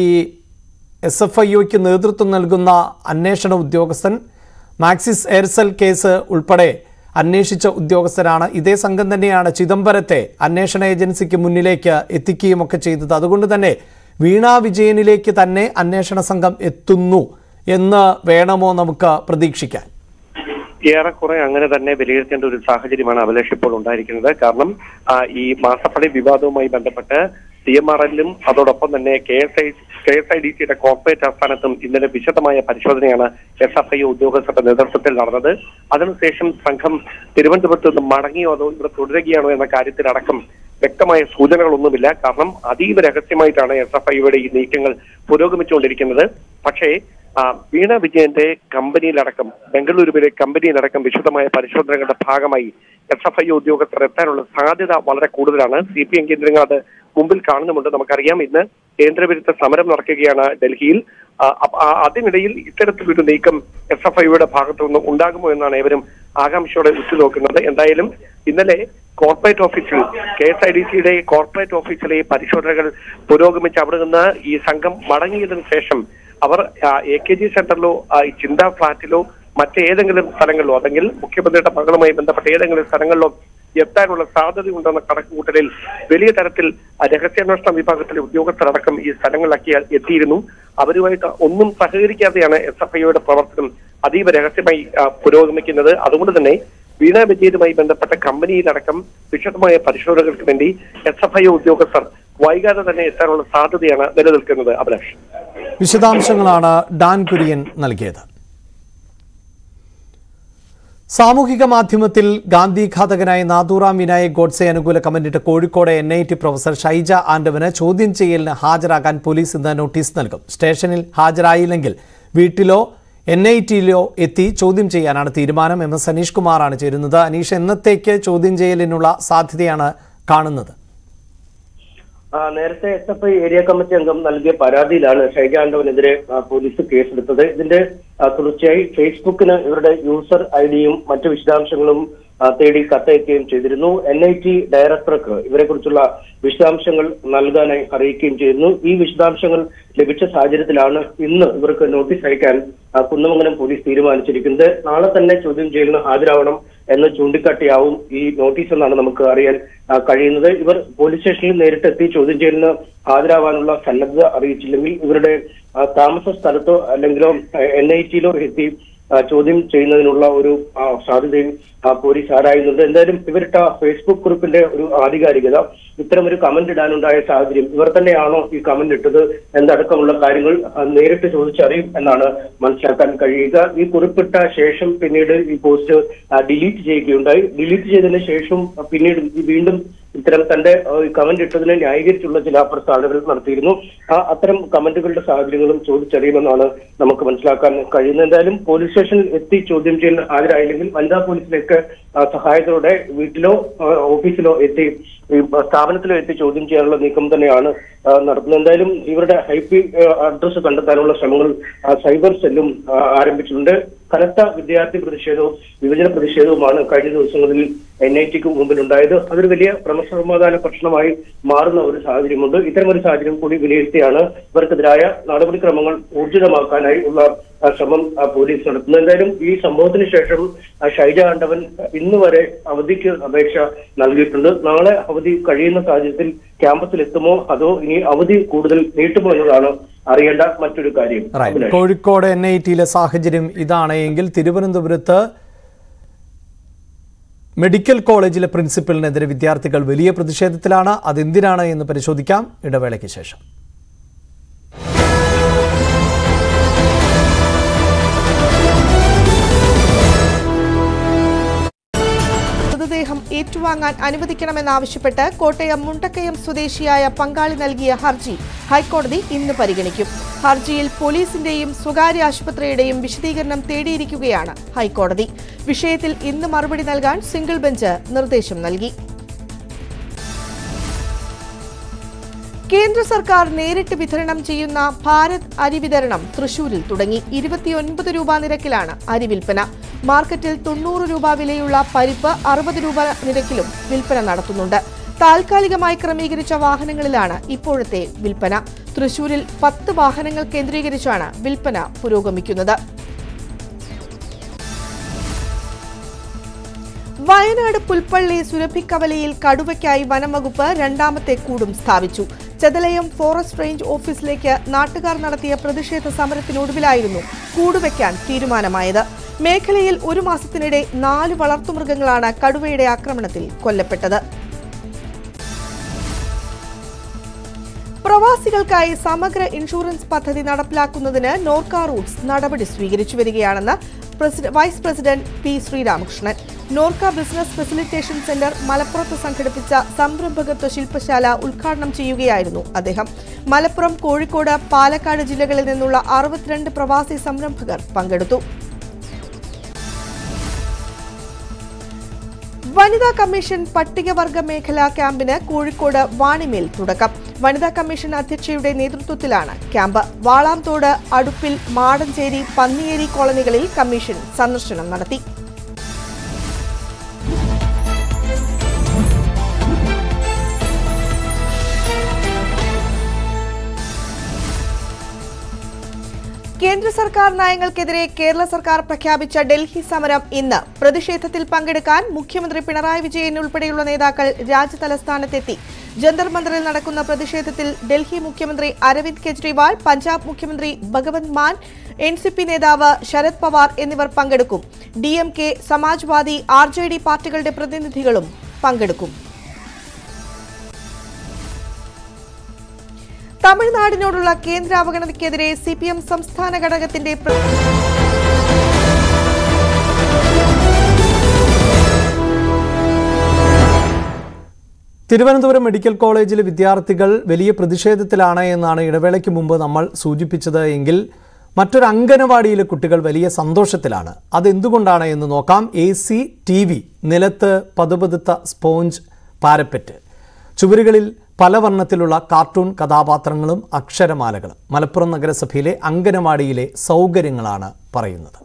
എസ് എഫ് ഐ ഒക്ക് നേതൃത്വം നൽകുന്ന അന്വേഷണ ഉദ്യോഗസ്ഥൻ മാക്സിസ് എയർസെൽ കേസ് ഉൾപ്പെടെ അന്വേഷിച്ച ഉദ്യോഗസ്ഥരാണ് ഇതേ സംഘം തന്നെയാണ് ചിദംബരത്തെ അന്വേഷണ ഏജൻസിക്ക് മുന്നിലേക്ക് എത്തിക്കുകയും ഒക്കെ ചെയ്തത് അതുകൊണ്ട് തന്നെ വീണ വിജയനിലേക്ക് തന്നെ അന്വേഷണ സംഘം എത്തുന്നു എന്ന് വേണമോ നമുക്ക് പ്രതീക്ഷിക്കാൻ ഏറെക്കുറെ അങ്ങനെ തന്നെ വിലയിരുത്തേണ്ട ഒരു സാഹചര്യമാണ് അഭിലാഷ് ഇപ്പോൾ ഉണ്ടായിരിക്കുന്നത് കാരണം ആ, ഈ മാസപ്പടി വിവാദവുമായി ബന്ധപ്പെട്ട് സി എം ആർ എല്ലും അതോടൊപ്പം തന്നെ K S I K S I D സിയുടെ കോർപ്പറേറ്റ് ആസ്ഥാനത്തും ഇന്നലെ വിശദമായ പരിശോധനയാണ് എസ് എഫ് ഐ ഉദ്യോഗസ്ഥരുടെ നേതൃത്വത്തിൽ നടന്നത് അതിനുശേഷം സംഘം തിരുവനന്തപുരത്ത് നിന്ന് മടങ്ങിയോ അതോ ഇവിടെ തുടരുകയാണോ എന്ന കാര്യത്തിലടക്കം വ്യക്തമായ സൂചനകളൊന്നുമില്ല കാരണം അതീവ രഹസ്യമായിട്ടാണ് എസ് എഫ് ഐയുടെ ഈ നീക്കങ്ങൾ പുരോഗമിച്ചുകൊണ്ടിരിക്കുന്നത് പക്ഷേ ആ, വീണ വിജയന്റെ കമ്പനിയിലടക്കം ബംഗളൂരുവിലെ കമ്പനിയിലടക്കം വിശദമായ പരിശോധനകളുടെ ഭാഗമായി എസ് എഫ് ഐ ഉദ്യോഗസ്ഥർ എത്താനുള്ള സാധ്യത വളരെ കൂടുതലാണ് സി പി എം കേന്ദ്രങ്ങൾ അത് മുമ്പിൽ കാണുന്നുമുണ്ട് നമുക്കറിയാം ഇന്ന് കേന്ദ്രവിരുദ്ധ സമരം നടക്കുകയാണ് ഡൽഹിയിൽ ആ, അപ്പ- ആ, അതിനിടയിൽ ഇത്തരത്തിലൊരു നീക്കം എസ് എഫ് ഐയുടെ ഭാഗത്തു നിന്ന് ഉണ്ടാകുമോ എന്നാണ് ഏവരും ആകാംക്ഷയോടെ ഉറ്റുനോക്കുന്നത് എന്തായാലും ഇന്നലെ കോർപ്പറേറ്റ് ഓഫീസിൽ കെ എസ് ഐ ഡി സിയുടെ കോർപ്പറേറ്റ് ഓഫീസിലെ പരിശോധനകൾ പുരോഗമിച്ച് അവിടെ നിന്ന് ഈ സംഘം മടങ്ങിയതിനു ശേഷം അവർ എ കെ ജി സെന്ററിലോ ആ, ഈ ചിന്ത ഫ്ളാറ്റിലോ മറ്റേതെങ്കിലും സ്ഥലങ്ങളിലോ അല്ലെങ്കിൽ മുഖ്യമന്ത്രിയുടെ മകളുമായി ബന്ധപ്പെട്ട ഏതെങ്കിലും സ്ഥലങ്ങളിലോ എത്താനുള്ള സാധ്യതയുണ്ടെന്ന കണക്കുകൂട്ടലിൽ വലിയ തരത്തിൽ ആ, രഹസ്യാന്വേഷണ വിഭാഗത്തിലെ ഉദ്യോഗസ്ഥരടക്കം ഈ സ്ഥലങ്ങളിലൊക്കെ എത്തിയിരുന്നു അവരുമായിട്ട് ഒന്നും സഹകരിക്കാതെയാണ് എസ് എഫ് ഐയുടെ പ്രവർത്തനം അതീവ രഹസ്യമായി ആ, പുരോഗമിക്കുന്നത് അതുകൊണ്ട് തന്നെ വീണ വിജയനുമായി ബന്ധപ്പെട്ട കമ്പനിയിലടക്കം വിശദമായ പരിശോധനകൾക്ക് വേണ്ടി എസ് എഫ് ഐ ഉദ്യോഗസ്ഥർ വൈകാതെ തന്നെ എത്താനുള്ള സാധ്യതയാണ് നിലനിൽക്കുന്നത് അഭിലാഷ് വിശദാംശങ്ങളാണ് ഡാൻ കുര്യൻ നൽകിയത് സാമൂഹിക മാധ്യമത്തിൽ ഗാന്ധി ഘാതകനായ നാദൂറാം വിനായക് ഗോഡ്സെ അനുകൂല കമന്റിട്ട് Kozhikode N I T professor Shaija ആൻഡവന് ചോദ്യം ചെയ്യലിന് ഹാജരാകാൻ പോലീസ് ഇന്ന് നോട്ടീസ് നൽകും സ്റ്റേഷനിൽ ഹാജരായില്ലെങ്കിൽ വീട്ടിലോ എൻ ഐ ടിയിലോ എത്തി ചോദ്യം ചെയ്യാനാണ് തീരുമാനം എം എസ് അനീഷ് കുമാറാണ് ചേരുന്നത് അനീഷ് എന്നത്തേക്ക് ചോദ്യം ചെയ്യലിനുള്ള സാധ്യതയാണ് കാണുന്നത് ആ, നേരത്തെ S F I area committee അംഗം നൽകിയ പരാതിയിലാണ് ഷൈജാണ്ടവനെതിരെ ആ, പോലീസ് കേസെടുത്തത് ഇതിന്റെ ആ, തുടർച്ചയായി ഫേസ്ബുക്കിന് ഇവരുടെ യൂസർ ഐ ഡിയും മറ്റു വിശദാംശങ്ങളും ആ, തേടി കത്തയക്കുകയും ചെയ്തിരുന്നു എൻ ഐ ടി ഡയറക്ടർക്ക് ഇവരെ കുറിച്ചുള്ള വിശദാംശങ്ങൾ നൽകാനായി അറിയിക്കുകയും ചെയ്തിരുന്നു ഈ വിശദാംശങ്ങൾ ലഭിച്ച സാഹചര്യത്തിലാണ് ഇന്ന് ഇവർക്ക് നോട്ടീസ് അയക്കാൻ ആ, കുന്നമംഗലം പോലീസ് തീരുമാനിച്ചിരിക്കുന്നത് നാളെ തന്നെ ചോദ്യം ചെയ്യലിന് ഹാജരാവണം എന്ന് ചൂണ്ടിക്കാട്ടിയാവും ഈ നോട്ടീസ് എന്നാണ് നമുക്ക് അറിയാൻ ആ, കഴിയുന്നത് ഇവർ പോലീസ് സ്റ്റേഷനിൽ നേരിട്ടെത്തി ചോദ്യം ചെയ്യലിന് ഹാജരാവാനുള്ള സന്നദ്ധത അറിയിച്ചില്ലെങ്കിൽ ഇവരുടെ ആ, താമസ സ്ഥലത്തോ അല്ലെങ്കിലോ എൻ ഐ ടിയിലോ എത്തി ആ, ചോദ്യം ചെയ്യുന്നതിനുള്ള ഒരു ആ, സാധ്യതയും ആ, പോലീസ് ആരായുന്നുണ്ട് എന്തായാലും ഇവരിട്ട ഫേസ്ബുക്ക് കുറിപ്പിന്റെ ഒരു ആധികാരികത ഇത്തരം ഒരു കമന്റ് ഇടാനുണ്ടായ സാഹചര്യം ഇവർ തന്നെയാണോ ഈ കമന്റ് ഇട്ടത് എന്നടക്കമുള്ള കാര്യങ്ങൾ ആ, നേരിട്ട് ചോദിച്ചറിയും എന്നാണ് മനസ്സിലാക്കാൻ കഴിയുക ഈ കുറിപ്പിട്ട ശേഷം പിന്നീട് ഈ പോസ്റ്റ് ഡിലീറ്റ് ചെയ്യുകയുണ്ടായി ഡിലീറ്റ് ചെയ്തതിന് ശേഷം ആ, പിന്നീട് ഈ വീണ്ടും ഇത്തരം തന്റെ കമന്റ് ഇട്ടതിനെ ന്യായീകരിച്ചുള്ള ചില പ്രസ്താവനകൾ നടത്തിയിരുന്നു ആ അത്തരം കമന്റുകളുടെ സാഹചര്യങ്ങളും ചോദിച്ചറിയുമെന്നാണ് നമുക്ക് മനസ്സിലാക്കാൻ കഴിയുന്നത് എന്തായാലും പോലീസ് സ്റ്റേഷനിൽ എത്തി ചോദ്യം ചെയ്യാൻ ഹാജരായില്ലെങ്കിൽ വനിതാ പോലീസിലേക്ക് ആ, സഹായത്തോടെ വീട്ടിലോ ആ, ഓഫീസിലോ എത്തി ഈ സ്ഥാപനത്തിലോ എത്തി ചോദ്യം ചെയ്യാനുള്ള നീക്കം തന്നെയാണ് ആ, നടത്തുന്നത് എന്തായാലും ഇവരുടെ ഐ പി അഡ്രസ് കണ്ടെത്താനുള്ള ശ്രമങ്ങൾ ആ, സൈബർ സെല്ലും ആ, ആരംഭിച്ചിട്ടുണ്ട് കനത്ത വിദ്യാർത്ഥി പ്രതിഷേധവും വിഭജന പ്രതിഷേധവുമാണ് കഴിഞ്ഞ ദിവസങ്ങളിൽ എൻ ഐ ടിക്ക് മുമ്പിലുണ്ടായത് അതൊരു വലിയ ക്രമസമാധാന പ്രശ്നമായി മാറുന്ന ഒരു സാഹചര്യമുണ്ട് ഇത്തരം ഒരു സാഹചര്യം കൂടി വിലയിരുത്തിയാണ് ഇവർക്കെതിരായ നടപടിക്രമങ്ങൾ ഊർജിതമാക്കാനായി ഉള്ള ആ, ശ്രമം ആ, പോലീസ് നടത്തുന്നത് എന്തായാലും ഈ സംഭവത്തിന് ശേഷം ആ, ഷൈജ ആണ്ടവൻ ഇന്ന് വരെ അവധിക്ക് അപേക്ഷ നൽകിയിട്ടുണ്ട് നാളെ അവധി കഴിയുന്ന സാഹചര്യത്തിൽ ക്യാമ്പസിൽ എത്തുമോ അതോ ഇനി അവധി കൂടുതൽ നീട്ടുമോ എന്നതാണ് അറിയേണ്ട മറ്റൊരു കാര്യം right Abhilash. Kozhikode N I ടിയിലെ സാഹചര്യം ഇതാണ് എങ്കിൽ തിരുവനന്തപുരത്ത് മെഡിക്കൽ കോളേജിലെ പ്രിൻസിപ്പലിനെതിരെ വിദ്യാർത്ഥികൾ വലിയ പ്രതിഷേധത്തിലാണ് അതെന്തിനാണ് എന്ന് പരിശോധിക്കാം ഇടവേളയ്ക്ക് ശേഷം മൃതദേഹം ഏറ്റുവാങ്ങാൻ അനുവദിക്കണമെന്നാവശ്യപ്പെട്ട് കോട്ടയം മുണ്ടക്കയം സ്വദേശിയായ പങ്കാളി നൽകിയ ഹർജി ഹൈക്കോടതി ഇന്ന് പരിഗണിക്കും ഹർജിയിൽ പോലീസിന്റെയും സ്വകാര്യ ആശുപത്രിയുടെയും വിശദീകരണം തേടിയിരിക്കുകയാണ് ഹൈക്കോടതി വിഷയത്തിൽ ഇന്ന് മറുപടി നൽകാൻ സിംഗിൾ ബെഞ്ച് നിർദ്ദേശം നൽകി കേന്ദ്ര സർക്കാർ നേരിട്ട് വിതരണം ചെയ്യുന്ന ഭാരത് അരി വിതരണം തൃശൂരിൽ തുടങ്ങി ഇരുപത്തിയൊൻപത് രൂപ നിരക്കിലാണ് അരി വിൽപ്പന മാർക്കറ്റിൽ തൊണ്ണൂറ് രൂപ വിലയുള്ള പരിപ്പ് അറുപത് രൂപ നിരക്കിലും വിൽപ്പന നടത്തുന്നുണ്ട് താൽക്കാലികമായി ക്രമീകരിച്ച വാഹനങ്ങളിലാണ് ഇപ്പോഴത്തെ വിൽപ്പന തൃശൂരിൽ പത്ത് വാഹനങ്ങൾ കേന്ദ്രീകരിച്ചാണ് വിൽപ്പന പുരോഗമിക്കുന്നത് വയനാട് പുൽപ്പള്ളി സുരഭിക്കവലയിൽ കടുവയ്ക്കായി വനംവകുപ്പ് രണ്ടാമത്തെ കൂടും സ്ഥാപിച്ചു ചെതലയം ഫോറസ്റ്റ് റേഞ്ച് ഓഫീസിലേക്ക് നാട്ടുകാർ നടത്തിയ പ്രതിഷേധ സമരത്തിനൊടുവിലായിരുന്നു കൂടുവയ്ക്കാൻ തീരുമാനമായത് മേഖലയിൽ ഒരു മാസത്തിനിടെ നാല് വളർത്തുമൃഗങ്ങളാണ് കടുവയുടെ ആക്രമണത്തിൽ കൊല്ലപ്പെട്ടത് പ്രവാസികൾക്കായി സമഗ്ര ഇൻഷുറൻസ് പദ്ധതി നടപ്പിലാക്കുന്നതിന് നോർക്ക റൂട്ട്സ് നടപടി സ്വീകരിച്ചു വരികയാണെന്ന് പ്രസിഡ- vice president P Sreeramakrishnan Norka business facilitation centre മലപ്പുറത്ത് സംഘടിപ്പിച്ച സംരംഭകത്വ ശില്പശാല ഉദ്ഘാടനം ചെയ്യുകയായിരുന്നു അദ്ദേഹം മലപ്പുറം കോഴിക്കോട് പാലക്കാട് ജില്ലകളിൽ നിന്നുള്ള അറുപത്തിരണ്ട് പ്രവാസി സംരംഭകർ പങ്കെടുത്തു വനിതാ കമ്മീഷൻ പട്ടികവർഗ മേഖലാ ക്യാമ്പിന് കോഴിക്കോട് വാണിമേൽ തുടക്കം വനിതാ കമ്മീഷൻ അധ്യക്ഷയുടെ നേതൃത്വത്തിലാണ് ക്യാമ്പ് വാളാംതോട് അടുപ്പിൽ മാടഞ്ചേരി പന്നിയേരി കോളനികളിൽ കമ്മീഷൻ സന്ദർശനം നടത്തി കേന്ദ്ര സർക്കാർ നയങ്ങൾക്കെതിരെ കേരള സർക്കാർ പ്രഖ്യാപിച്ച ഡൽഹി സമരം ഇന്ന് പ്രതിഷേധത്തിൽ പങ്കെടുക്കാൻ മുഖ്യമന്ത്രി പിണറായി വിജയൻ ഉൾപ്പെടെയുള്ള നേതാക്കൾ രാജ്യതലസ്ഥാനത്തെത്തി ജന്തർ മന്ദറിൽ നടക്കുന്ന പ്രതിഷേധത്തിൽ ഡൽഹി മുഖ്യമന്ത്രി അരവിന്ദ് കെജ്രിവാൾ പഞ്ചാബ് മുഖ്യമന്ത്രി Bhagwant Mann N C P നേതാവ് ശരത് പവാർ എന്നിവർ പങ്കെടുക്കും D M K Samajwadi R J D പാർട്ടികളുടെ പ്രതിനിധികളും പങ്കെടുക്കും തമിഴ്നാടിനോടുള്ള കേന്ദ്ര അവഗണനയ്ക്കെതിരെ സി പി എം സംസ്ഥാന ഘടകത്തിന്റെ പ്ര- തിരുവനന്തപുരം മെഡിക്കൽ കോളേജിലെ വിദ്യാർത്ഥികൾ വലിയ പ്രതിഷേധത്തിലാണ് എന്നാണ് ഇടവേളയ്ക്ക് മുമ്പ് നമ്മൾ സൂചിപ്പിച്ചത് എങ്കിൽ മറ്റൊരു അംഗനവാടിയിലെ കുട്ടികൾ വലിയ സന്തോഷത്തിലാണ് അതെന്തുകൊണ്ടാണ് എന്ന് നോക്കാം എ സി ടി വി നിലത്ത് പതുപതുത്ത സ്പോഞ്ച് പാരപ്പറ്റ് ചുവരുകളിൽ പല വർണ്ണത്തിലുള്ള കാർട്ടൂൺ കഥാപാത്രങ്ങളും അക്ഷരമാലകളും മലപ്പുറം നഗരസഭയിലെ അംഗനവാടിയിലെ സൗകര്യങ്ങളാണ് പറയുന്നത്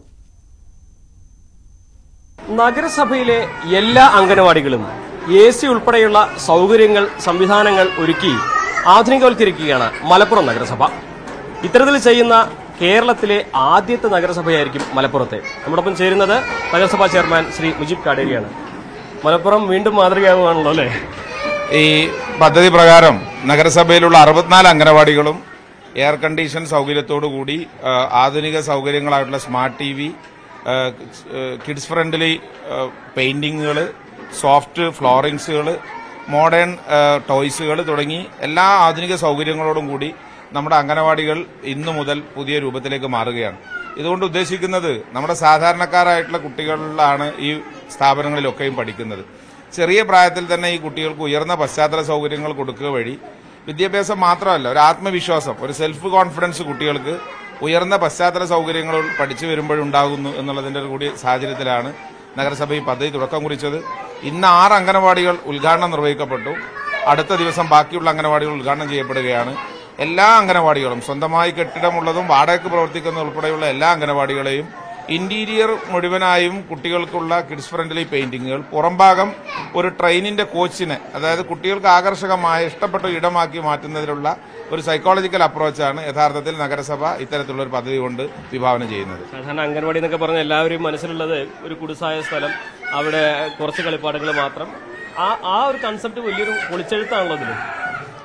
നഗരസഭയിലെ എല്ലാ അംഗനവാടികളും എ സി ഉൾപ്പെടെയുള്ള സൗകര്യങ്ങൾ സംവിധാനങ്ങൾ ഒരുക്കി ആധുനികവൽക്കരിക്കുകയാണ് മലപ്പുറം നഗരസഭ ഇത്തരത്തിൽ ചെയ്യുന്ന കേരളത്തിലെ ആദ്യത്തെ നഗരസഭയായിരിക്കും മലപ്പുറത്തെ നമ്മോടൊപ്പം ചേരുന്നത് നഗരസഭാ ചെയർമാൻ ശ്രീ മുജീബ് കാടേരിയാണ് മലപ്പുറം വീണ്ടും മാതൃകയാവുകയാണല്ലോ അല്ലേ ഈ പദ്ധതി പ്രകാരം നഗരസഭയിലുള്ള അറുപത്തിനാല് അംഗനവാടികളും എയർ കണ്ടീഷൻ സൗകര്യത്തോടു കൂടി ആ, ആധുനിക സൗകര്യങ്ങളായിട്ടുള്ള smart T V kids friendly പെയിന്റിങ്ങുകൾ സോഫ്റ്റ് ഫ്ലോറിങ്സുകൾ മോഡേൺ ടോയ്സുകൾ തുടങ്ങി എല്ലാ ആധുനിക സൗകര്യങ്ങളോടും കൂടി നമ്മുടെ അംഗനവാടികൾ ഇന്നു മുതൽ പുതിയ രൂപത്തിലേക്ക് മാറുകയാണ് ഇതുകൊണ്ട് ഉദ്ദേശിക്കുന്നത് നമ്മുടെ സാധാരണക്കാരായിട്ടുള്ള കുട്ടികളിലാണ് ഈ സ്ഥാപനങ്ങളിലൊക്കെയും പഠിക്കുന്നത് ചെറിയ പ്രായത്തിൽ തന്നെ ഈ കുട്ടികൾക്ക് ഉയർന്ന പശ്ചാത്തല സൗകര്യങ്ങൾ കൊടുക്കുക വഴി വിദ്യാഭ്യാസം മാത്രമല്ല ഒരു ആത്മവിശ്വാസം ഒരു സെൽഫ് കോൺഫിഡൻസ് കുട്ടികൾക്ക് ഉയർന്ന പശ്ചാത്തല സൗകര്യങ്ങൾ പഠിച്ചു വരുമ്പോഴുണ്ടാകുന്നു എന്നുള്ളതിന്റെ കൂടി സാഹചര്യത്തിലാണ് നഗരസഭ ഈ പദ്ധതി തുടക്കം കുറിച്ചത് ഇന്ന് ആറ് അംഗനവാടികൾ ഉദ്ഘാടനം നിർവഹിക്കപ്പെട്ടു അടുത്ത ദിവസം ബാക്കിയുള്ള അംഗനവാടികൾ ഉദ്ഘാടനം ചെയ്യപ്പെടുകയാണ് എല്ലാ അംഗനവാടികളും സ്വന്തമായി കെട്ടിടമുള്ളതും വാടകയ്ക്ക് പ്രവർത്തിക്കുന്ന ഉൾപ്പെടെയുള്ള എല്ലാ അംഗനവാടികളെയും ഇന്റീരിയർ മുഴുവനായും കുട്ടികൾക്കുള്ള കിഡ്സ് ഫ്രണ്ട്ലി പെയിന്റിങ്ങുകൾ പുറംഭാഗം ഒരു ട്രെയിനിന്റെ കോച്ചിനെ അതായത് കുട്ടികൾക്ക് ആകർഷകമായ ഇഷ്ടപ്പെട്ട ഇടമാക്കി മാറ്റുന്നതിനുള്ള ഒരു സൈക്കോളജിക്കൽ അപ്രോച്ചാണ് യഥാർത്ഥത്തിൽ നഗരസഭ ഇത്തരത്തിലുള്ള ഒരു പദ്ധതി കൊണ്ട് വിഭാവനം ചെയ്യുന്നത് സാധാരണ അംഗൻവാടി എന്നൊക്കെ പറഞ്ഞ എല്ലാവരും മനസ്സിലുള്ളത് ഒരു കുടിസായ സ്ഥലം അവിടെ കുറച്ച് കളിപ്പാടങ്ങൾ മാത്രം ആ ആ ഒരു കൺസെപ്റ്റ് വലിയൊരു പൊളിച്ചെഴുത്താണല്ലോ ഇതിൽ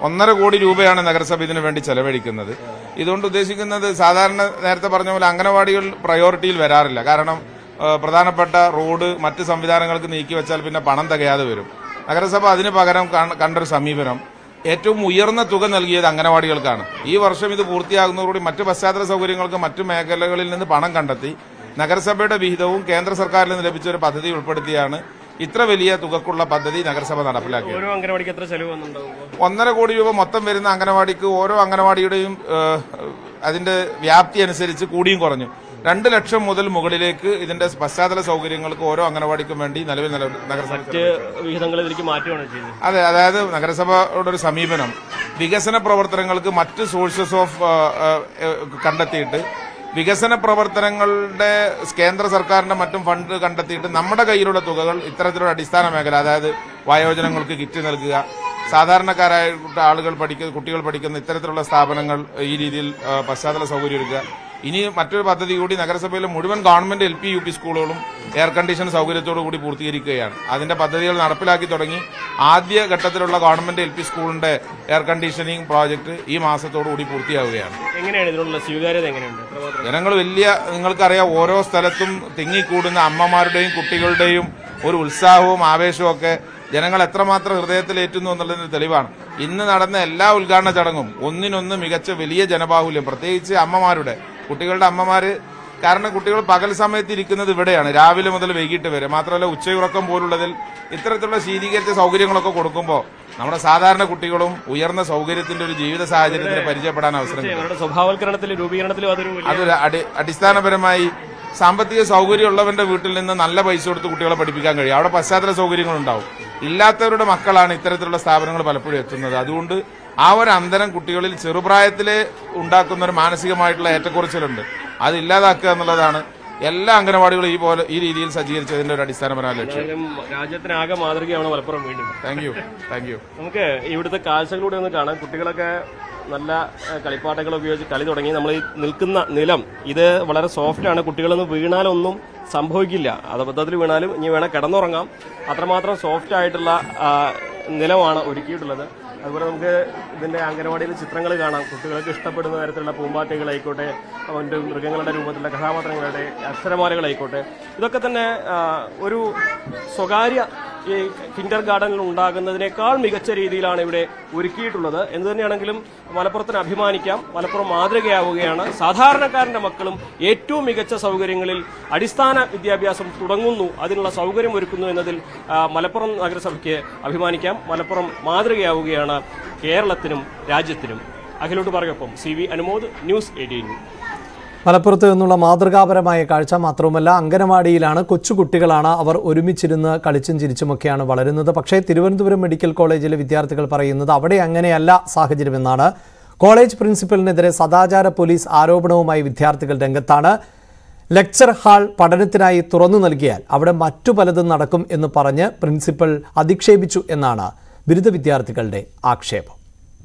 ഒന്നര കോടി രൂപയാണ് നഗരസഭ ഇതിനു വേണ്ടി ചെലവഴിക്കുന്നത് ഇതുകൊണ്ട് ഉദ്ദേശിക്കുന്നത് സാധാരണ നേരത്തെ പറഞ്ഞ പോലെ അംഗനവാടികൾ പ്രയോറിറ്റിയിൽ വരാറില്ല കാരണം ആ, പ്രധാനപ്പെട്ട റോഡ് മറ്റ് സംവിധാനങ്ങൾക്ക് നീക്കി വെച്ചാൽ പിന്നെ പണം തികയാതെ വരും നഗരസഭ അതിന് പകരം കാണ്- കണ്ടൊരു സമീപനം ഏറ്റവും ഉയർന്ന തുക നൽകിയത് അംഗനവാടികൾക്കാണ് ഈ വർഷം ഇത് പൂർത്തിയാകുന്നതോടുകൂടി മറ്റ് പശ്ചാത്തല സൗകര്യങ്ങൾക്ക് മറ്റു മേഖലകളിൽ നിന്ന് പണം കണ്ടെത്തി നഗരസഭയുടെ വിഹിതവും കേന്ദ്ര സർക്കാരിൽ നിന്ന് ലഭിച്ച ഒരു പദ്ധതി ഉൾപ്പെടുത്തിയാണ് ഇത്ര വലിയ തുകക്കുള്ള പദ്ധതി നഗരസഭ നടപ്പിലാക്കിയത് ഓരോ അംഗനവാടിക്ക് എത്ര ചെലവ് വന്നിട്ടുണ്ടാവും ഒന്നര കോടി രൂപ മൊത്തം വരുന്ന അംഗനവാടിക്ക് ഓരോ അംഗനവാടിയുടെയും ഏഹ്, അതിന്റെ വ്യാപ്തി അനുസരിച്ച് കൂടിയും കുറഞ്ഞു രണ്ട് ലക്ഷം മുതൽ മുകളിലേക്ക് ഇതിന്റെ പശ്ചാത്തല സൗകര്യങ്ങൾക്ക് ഓരോ അംഗനവാടിക്കും വേണ്ടി നിലവിൽ നില- നഗരസഭ മറ്റ് വിഹിതങ്ങൾ ഇതിലേക്ക് മാറ്റുകയാണ് ചെയ്യുന്നത് അതെ അതായത് നഗരസഭയുടെ ഒരു സമീപനം വികസന പ്രവർത്തനങ്ങൾക്ക് മറ്റ് സോഴ്സസ് ഓഫ് കണ്ടെത്തിയിട്ട് വികസന പ്രവർത്തനങ്ങളുടെ കേന്ദ്ര സർക്കാരിന്റെ മറ്റും ഫണ്ട് കണ്ടെത്തിയിട്ട് നമ്മുടെ കയ്യിലുള്ള തുകകൾ ഇത്തരത്തിലുള്ള അടിസ്ഥാന മേഖല അതായത് വയോജനങ്ങൾക്ക് കിറ്റ് നൽകുക സാധാരണക്കാരായ ആളുകൾ പഠിക്കുന്ന കുട്ടികൾ പഠിക്കുന്ന ഇത്തരത്തിലുള്ള സ്ഥാപനങ്ങൾ ഈ രീതിയിൽ ആ, പശ്ചാത്തല സൗകര്യം ഒരുക്കുക ഇനി മറ്റൊരു പദ്ധതി കൂടി നഗരസഭയിലെ മുഴുവൻ government L P U P സ്കൂളുകളും എയർ കണ്ടീഷൻ സൗകര്യത്തോടു കൂടി പൂർത്തീകരിക്കുകയാണ് അതിന്റെ പദ്ധതികൾ നടപ്പിലാക്കി തുടങ്ങി ആദ്യ ഘട്ടത്തിലുള്ള ഗവൺമെന്റ് എൽ പി സ്കൂളിന്റെ എയർ കണ്ടീഷനിങ് പ്രോജക്ട് ഈ മാസത്തോടു കൂടി പൂർത്തിയാവുകയാണ് എങ്ങനെയാണ് ഇതിനുള്ള സ്വീകാര്യത എങ്ങനെയുണ്ട് എത്രമാത്രം ജനങ്ങൾ വലിയ നിങ്ങൾക്കറിയാം ഓരോ സ്ഥലത്തും തിങ്ങിക്കൂടുന്ന അമ്മമാരുടെയും കുട്ടികളുടെയും ഒരു ഉത്സാഹവും ആവേശവും ഒക്കെ ജനങ്ങൾ എത്രമാത്രം ഹൃദയത്തിലേറ്റുന്നു എന്നുള്ളതിന് തെളിവാണ് ഇന്ന് നടന്ന എല്ലാ ഉദ്ഘാടന ചടങ്ങും ഒന്നിനൊന്ന് മികച്ച വലിയ ജനബാഹുല്യം പ്രത്യേകിച്ച് അമ്മമാരുടെ കുട്ടികളുടെ അമ്മമാര് കാരണം കുട്ടികൾ പകൽ സമയത്ത് ഇരിക്കുന്നത് ഇവിടെയാണ് രാവിലെ മുതൽ വൈകിട്ട് വരെ മാത്രമല്ല ഉച്ചയുറക്കം പോലുള്ളതിൽ ഇത്തരത്തിലുള്ള ശീതീകരിച്ച സൗകര്യങ്ങളൊക്കെ കൊടുക്കുമ്പോൾ നമ്മുടെ സാധാരണ കുട്ടികളും ഉയർന്ന സൗകര്യത്തിന്റെ ഒരു ജീവിത സാഹചര്യത്തിന് പരിചയപ്പെടാൻ അവസരം കിട്ടും അവരുടെ സ്വഭാവവൽക്കരണത്തിലും രൂപീകരണത്തിലും അതൊരു വലിയ അതൊരു അടി- അടിസ്ഥാനപരമായി സാമ്പത്തിക സൗകര്യമുള്ളവന്റെ വീട്ടിൽ നിന്ന് നല്ല പൈസ കൊടുത്ത് കുട്ടികളെ പഠിപ്പിക്കാൻ കഴിയും അവിടെ പശ്ചാത്തല സൗകര്യങ്ങൾ ഉണ്ടാവും ഇല്ലാത്തവരുടെ മക്കളാണ് ഇത്തരത്തിലുള്ള സ്ഥാപനങ്ങൾ പലപ്പോഴും എത്തുന്നത് അതുകൊണ്ട് ആ ഒരു അന്തരം കുട്ടികളിൽ ചെറുപ്രായത്തിലെ ഉണ്ടാക്കുന്ന ഒരു മാനസികമായിട്ടുള്ള ഏറ്റക്കുറച്ചിലുണ്ട് അത് ഇല്ലാതാക്കുക എന്നുള്ളതാണ് എല്ലാ അംഗനവാടികളും ഈ പോലെ ഈ രീതിയിൽ സജ്ജീകരിച്ചതിന്റെ ഒരു അടിസ്ഥാനപരമായ ലക്ഷ്യം എന്തായാലും രാജ്യത്തിനാകെ മാതൃകയാണ് മലപ്പുറം വീണ്ടും താങ്ക് യു താങ്ക് യു നമുക്ക് ഇവിടുത്തെ കാഴ്ചകളിലൂടെ ഒന്ന് കാണാം കുട്ടികളൊക്കെ നല്ല ഏഹ്, കളിപ്പാട്ടങ്ങൾ ഉപയോഗിച്ച് കളി തുടങ്ങി നമ്മൾ ഈ നിൽക്കുന്ന നിലം ഇത് വളരെ സോഫ്റ്റ് ആണ് കുട്ടികളൊന്നും വീണാലൊന്നും സംഭവിക്കില്ല അത് അബദ്ധത്തിൽ വീണാലും ഇനി വേണേൽ കിടന്നുറങ്ങാം അത്രമാത്രം സോഫ്റ്റ് ആയിട്ടുള്ള ആ, നിലമാണ് ഒരുക്കിയിട്ടുള്ളത് അതുപോലെ നമുക്ക് ഇതിന്റെ അംഗനവാടിയിലെ ചിത്രങ്ങൾ കാണാം കുട്ടികൾക്ക് ഇഷ്ടപ്പെടുന്ന തരത്തിലുള്ള പൂമ്പാറ്റകളായിക്കോട്ടെ മറ്റ് മൃഗങ്ങളുടെ രൂപത്തിലുള്ള കഥാപാത്രങ്ങളുടെ അക്ഷരമാലകളായിക്കോട്ടെ ഇതൊക്കെ തന്നെ ആ, ഒരു സ്വകാര്യ ഈ കിൻഡർ ഗാർഡനിൽ ഉണ്ടാകുന്നതിനേക്കാൾ മികച്ച രീതിയിലാണ് ഇവിടെ ഒരുക്കിയിട്ടുള്ളത് എന്ന് തന്നെയാണെങ്കിലും മലപ്പുറത്തിന് അഭിമാനിക്കാം മലപ്പുറം മാതൃകയാവുകയാണ് സാധാരണക്കാരന്റെ മക്കളും ഏറ്റവും മികച്ച സൗകര്യങ്ങളിൽ അടിസ്ഥാന വിദ്യാഭ്യാസം തുടങ്ങുന്നു അതിനുള്ള സൗകര്യം ഒരുക്കുന്നു എന്നതിൽ ആ, മലപ്പുറം നഗരസഭയ്ക്ക് അഭിമാനിക്കാം മലപ്പുറം മാതൃകയാവുകയാണ് കേരളത്തിനും രാജ്യത്തിനും അഖിലോട്ട് പറയൊപ്പം C V Anumod news eighteen മലപ്പുറത്ത് നിന്നുള്ള മാതൃകാപരമായ കാഴ്ച മാത്രവുമല്ല അംഗനവാടിയിലാണ് കൊച്ചുകുട്ടികളാണ് അവർ ഒരുമിച്ചിരുന്ന് കളിച്ചും ചിരിച്ചുമൊക്കെയാണ് വളരുന്നത് പക്ഷേ തിരുവനന്തപുരം മെഡിക്കൽ കോളേജിലെ വിദ്യാർത്ഥികൾ പറയുന്നത് അവിടെ അങ്ങനെയല്ല സാഹചര്യമെന്നാണ് കോളേജ് പ്രിൻസിപ്പലിനെതിരെ സദാചാര പോലീസ് ആരോപണവുമായി വിദ്യാർത്ഥികൾ രംഗത്താണ് ലെക്ചർ ഹാൾ പഠനത്തിനായി തുറന്നു നൽകിയാൽ അവിടെ മറ്റു പലതും നടക്കും എന്ന് പറഞ്ഞ് പ്രിൻസിപ്പൽ അധിക്ഷേപിച്ചു എന്നാണ് ബിരുദ വിദ്യാർത്ഥികളുടെ ആക്ഷേപം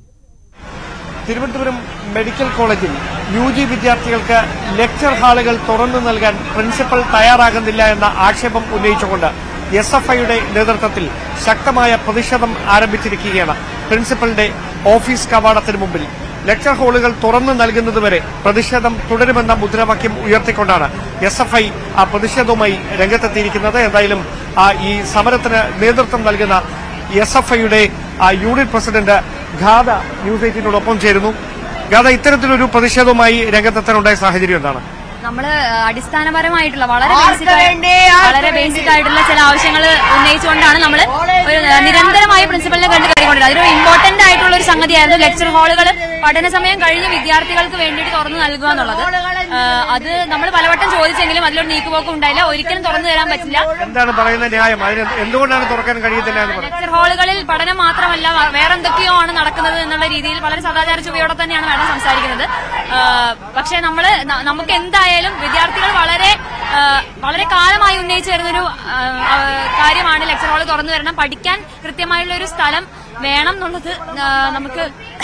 തിരുവനന്തപുരം മെഡിക്കൽ കോളേജിൽ യു ജി വിദ്യാർത്ഥികൾക്ക് ലെക്ചർ ഹാളുകൾ തുറന്നു നൽകാൻ പ്രിൻസിപ്പൽ തയ്യാറാകുന്നില്ല എന്ന ആക്ഷേപം ഉന്നയിച്ചുകൊണ്ട് എസ് എഫ് ഐയുടെ നേതൃത്വത്തിൽ ശക്തമായ പ്രതിഷേധം ആരംഭിച്ചിരിക്കുകയാണ് പ്രിൻസിപ്പലിന്റെ ഓഫീസ് കവാടത്തിന് മുമ്പിൽ ലെക്ചർ ഹാളുകൾ തുറന്നു നൽകുന്നതുവരെ പ്രതിഷേധം തുടരുമെന്ന മുദ്രാവാക്യം ഉയർത്തിക്കൊണ്ടാണ് എസ് എഫ് ഐ ആ പ്രതിഷേധവുമായി രംഗത്തെത്തിയിരിക്കുന്നത് എന്തായാലും ആ ഈ സമരത്തിന് നേതൃത്വം നൽകുന്ന എസ് എഫ് ഐയുടെ യൂണിറ്റ് പ്രസിഡന്റ് ഗാഥ ന്യൂസ് എയ്റ്റീനോടൊപ്പം ചേരുന്നു ഗാഥ ഇത്തരത്തിലൊരു പ്രതിഷേധവുമായി രംഗത്തെത്താനുണ്ടായ സാഹചര്യം എന്താണ് നമ്മള് അടിസ്ഥാനപരമായിട്ടുള്ള വളരെ ബേസിക് വളരെ ബേസിക് ആയിട്ടുള്ള ചില ആവശ്യങ്ങൾ ഉന്നയിച്ചുകൊണ്ടാണ് നമ്മൾ ഒരു നിരന്തരമായ പ്രിൻസിപ്പലിനെ കണ്ട് കയറിക്കൊണ്ടത് അതൊരു ഇമ്പോർട്ടന്റ് ആയിട്ടുള്ള ഒരു സംഗതിയായിരുന്നു ലെക്ചർ ഹാളുകൾ പഠന സമയം കഴിഞ്ഞ് വിദ്യാർത്ഥികൾക്ക് വേണ്ടിയിട്ട് തുറന്നു നൽകുക എന്നുള്ളത് ആ, അത് നമ്മൾ പലവട്ടം ചോദിച്ചെങ്കിലും അതിലൊരു നീക്കുപോക്കും ഉണ്ടായില്ല ഒരിക്കലും തുറന്നു തരാൻ പറ്റില്ല എന്താണ് പറയുന്ന ന്യായം അതിന് എന്തുകൊണ്ടാണ് തുറക്കാൻ കഴിയത്തില്ല എന്ന് പറയുന്നത് ലെക്ചർ ഹാളുകളിൽ പഠനം മാത്രമല്ല വ- വേറെ എന്തൊക്കെയോ ആണ് നടക്കുന്നത് എന്നുള്ള രീതിയിൽ വളരെ സദാചാര ചുവയോടെ തന്നെയാണ് മാഡം സംസാരിക്കുന്നത് ആ, പക്ഷേ നമ്മൾ നമുക്ക് എന്തായാലും വിദ്യാർത്ഥികൾ വളരെ ആ, വളരെ കാലമായി ഉന്നയിച്ചു വരുന്നൊരു ആ, ആ, കാര്യമാണ് ലെക്ചർ ഹാൾ തുറന്നു വരണം പഠിക്കാൻ കൃത്യമായുള്ള ഒരു സ്ഥലം വേണം എന്നുള്ളത് ആ, നമുക്ക്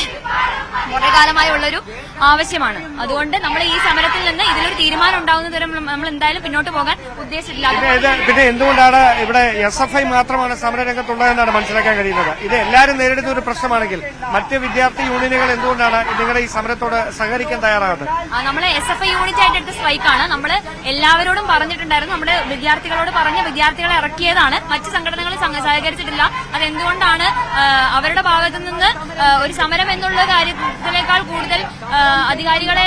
വളരെ കാലമായുള്ളൊരു ആവശ്യമാണ് അതുകൊണ്ട് നമ്മൾ ഈ സമരത്തിൽ നിന്ന് ഇതിലൊരു തീരുമാനം ഉണ്ടാകുന്നതുവരെ നമ്മൾ എന്തായാലും പിന്നോട്ട് പോകാൻ ഉദ്ദേശിക്കുന്നു ഉദ്ദേശിച്ചിട്ടില്ല പിന്നെ ഇത് പിന്നെ എന്തുകൊണ്ടാണ് ഇവിടെ എസ് എഫ് ഐ മാത്രമാണ് സമരരംഗത്തുള്ളതെന്നാണ് മനസ്സിലാക്കാൻ കഴിയുന്നത് ഇത് എല്ലാവരും നേരിടുന്ന ഒരു പ്രശ്നമാണെങ്കിൽ മറ്റ് വിദ്യാർത്ഥി യൂണിയനുകൾ എന്തുകൊണ്ടാണ് നിങ്ങളുടെ ഈ സമരത്തോട് സഹകരിക്കാൻ തയ്യാറാകുന്നത് നമ്മൾ എസ് എഫ് ഐ യൂണിറ്റ് ആയിട്ട് എടുത്ത സ്ട്രൈക്കാണ് നമ്മൾ എല്ലാവരോടും പറഞ്ഞിട്ടുണ്ടായിരുന്നു നമ്മുടെ വിദ്യാർത്ഥികളോട് പറഞ്ഞ വിദ്യാർത്ഥികളെ ഇറക്കിയതാണ് മറ്റ് സംഘടനകൾ സംഘ- സഹകരിച്ചിട്ടില്ല അതെന്തുകൊണ്ടാണ് ആ, അവരുടെ ഭാഗത്തു നിന്ന് ആ, ഒരു സമരം എന്നുള്ള കാര്യത്തിനേക്കാൾ കൂടുതൽ ആ, അധികാരികളെ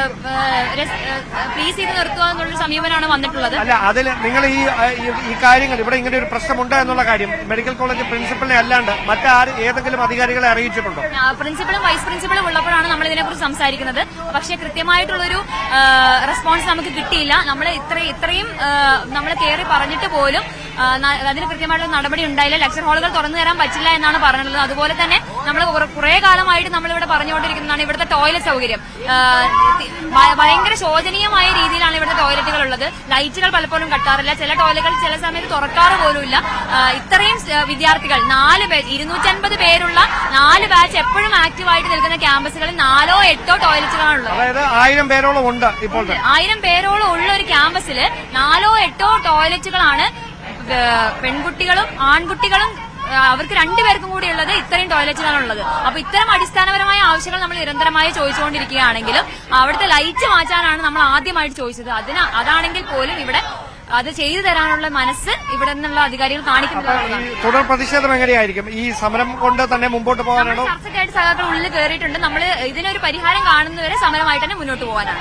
പ്ലീസ് ചെയ്ത് നിർത്തുക എന്നുള്ള സമീപനമാണ് വന്നിട്ടുള്ളത് അല്ല അതിൽ നിങ്ങൾ ഈ ഈ- ഈ കാര്യങ്ങൾ ഇവിടെ ഇങ്ങനെ ഒരു പ്രശ്നമുണ്ട് എന്നുള്ള കാര്യം മെഡിക്കൽ കോളേജ് പ്രിൻസിപ്പലിനെ അല്ലാണ്ട് മറ്റാര് ഏതെങ്കിലും അധികാരികളെ അറിയിച്ചിട്ടുണ്ടോ ആ, പ്രിൻസിപ്പളും വൈസ് പ്രിൻസിപ്പളും ഉള്ളപ്പോഴാണ് നമ്മൾ ഇതിനെക്കുറിച്ച് സംസാരിക്കുന്നത് പക്ഷേ കൃത്യമായിട്ടുള്ളൊരു ആ, റെസ്പോൺസ് നമുക്ക് കിട്ടിയില്ല നമ്മൾ ഇത്ര ഇത്രയും നമ്മൾ കയറി പറഞ്ഞിട്ട് പോലും ആ, ന- അതിന് കൃത്യമായിട്ടുള്ള നടപടി ഉണ്ടായില്ല ലെക്ചർ ഹാളുകൾ തുറന്നു തരാൻ പറ്റില്ല എന്നാണ് പറഞ്ഞത് അതുപോലെ തന്നെ നമ്മൾ കുറെ കാലമായിട്ട് നമ്മളിവിടെ പറഞ്ഞുകൊണ്ടിരിക്കുന്നതാണ് ഇവിടുത്തെ ടോയ്ലറ്റ് സൗകര്യം ആ, തി- ഭ- ഭയങ്കര ശോചനീയമായ രീതിയിലാണ് ഇവിടുത്തെ ടോയ്ലറ്റുകൾ ഉള്ളത് ലൈറ്റുകൾ പലപ്പോഴും കട്ടാറില്ല ചില ടോയ്ലറ്റുകൾ ചില സമയത്ത് തുറക്കാറ് പോലുമില്ല ആ, ഇത്രയും സ്- വിദ്യാർത്ഥികൾ നാല് പേര് ഇരുന്നൂറ്റൻപത് പേരുള്ള നാല് ബാച്ച് എപ്പോഴും ആക്റ്റീവായിട്ട് നിൽക്കുന്ന ക്യാമ്പസുകളിൽ നാലോ എട്ടോ ടോയ്ലറ്റുകളാണുള്ളത് അതായത് ആയിരം പേരോളം ഉണ്ട് ഇപ്പോൾ തന്നെ. ആയിരം പേരോളം ഉള്ള ഒരു ക്യാമ്പസിൽ നാലോ എട്ടോ ടോയ്ലറ്റുകളാണ് ഏഹ്, പെൺകുട്ടികളും ആൺകുട്ടികളും ഏഹ്, അവർക്ക് രണ്ടുപേർക്കും കൂടി ഉള്ളത് ഇത്രയും ടോയ്ലറ്റുകളാണുള്ളത് അപ്പൊ ഇത്തരം അടിസ്ഥാനപരമായ ആവശ്യങ്ങൾ നമ്മൾ നിരന്തരമായി ചോദിച്ചുകൊണ്ടിരിക്കുകയാണെങ്കിലും അവിടുത്തെ ലൈറ്റ് മാറ്റാനാണ് നമ്മൾ ആദ്യമായിട്ട് ചോദിച്ചത് അതിന് അതാണെങ്കിൽ പോലും ഇവിടെ അത് ചെയ്തു തരാനുള്ള മനസ്സ് ഇവിടെ നിന്നുള്ള അധികാരികൾ കാണിക്കുന്നില്ല ഈ തുടർ പ്രതിഷേധം എങ്ങനെയായിരിക്കും ഈ സമരം കൊണ്ട് തന്നെ മുമ്പോട്ട് പോകാനാണോ ചർച്ചയ്ക്കായിട്ട് സഖാക്കൾ ഉള്ളിൽ കയറിയിട്ടുണ്ട് നമ്മൾ ഇതിനൊരു പരിഹാരം കാണുന്നവരെ സമരമായിട്ട് തന്നെ മുന്നോട്ട് പോകാനാണ്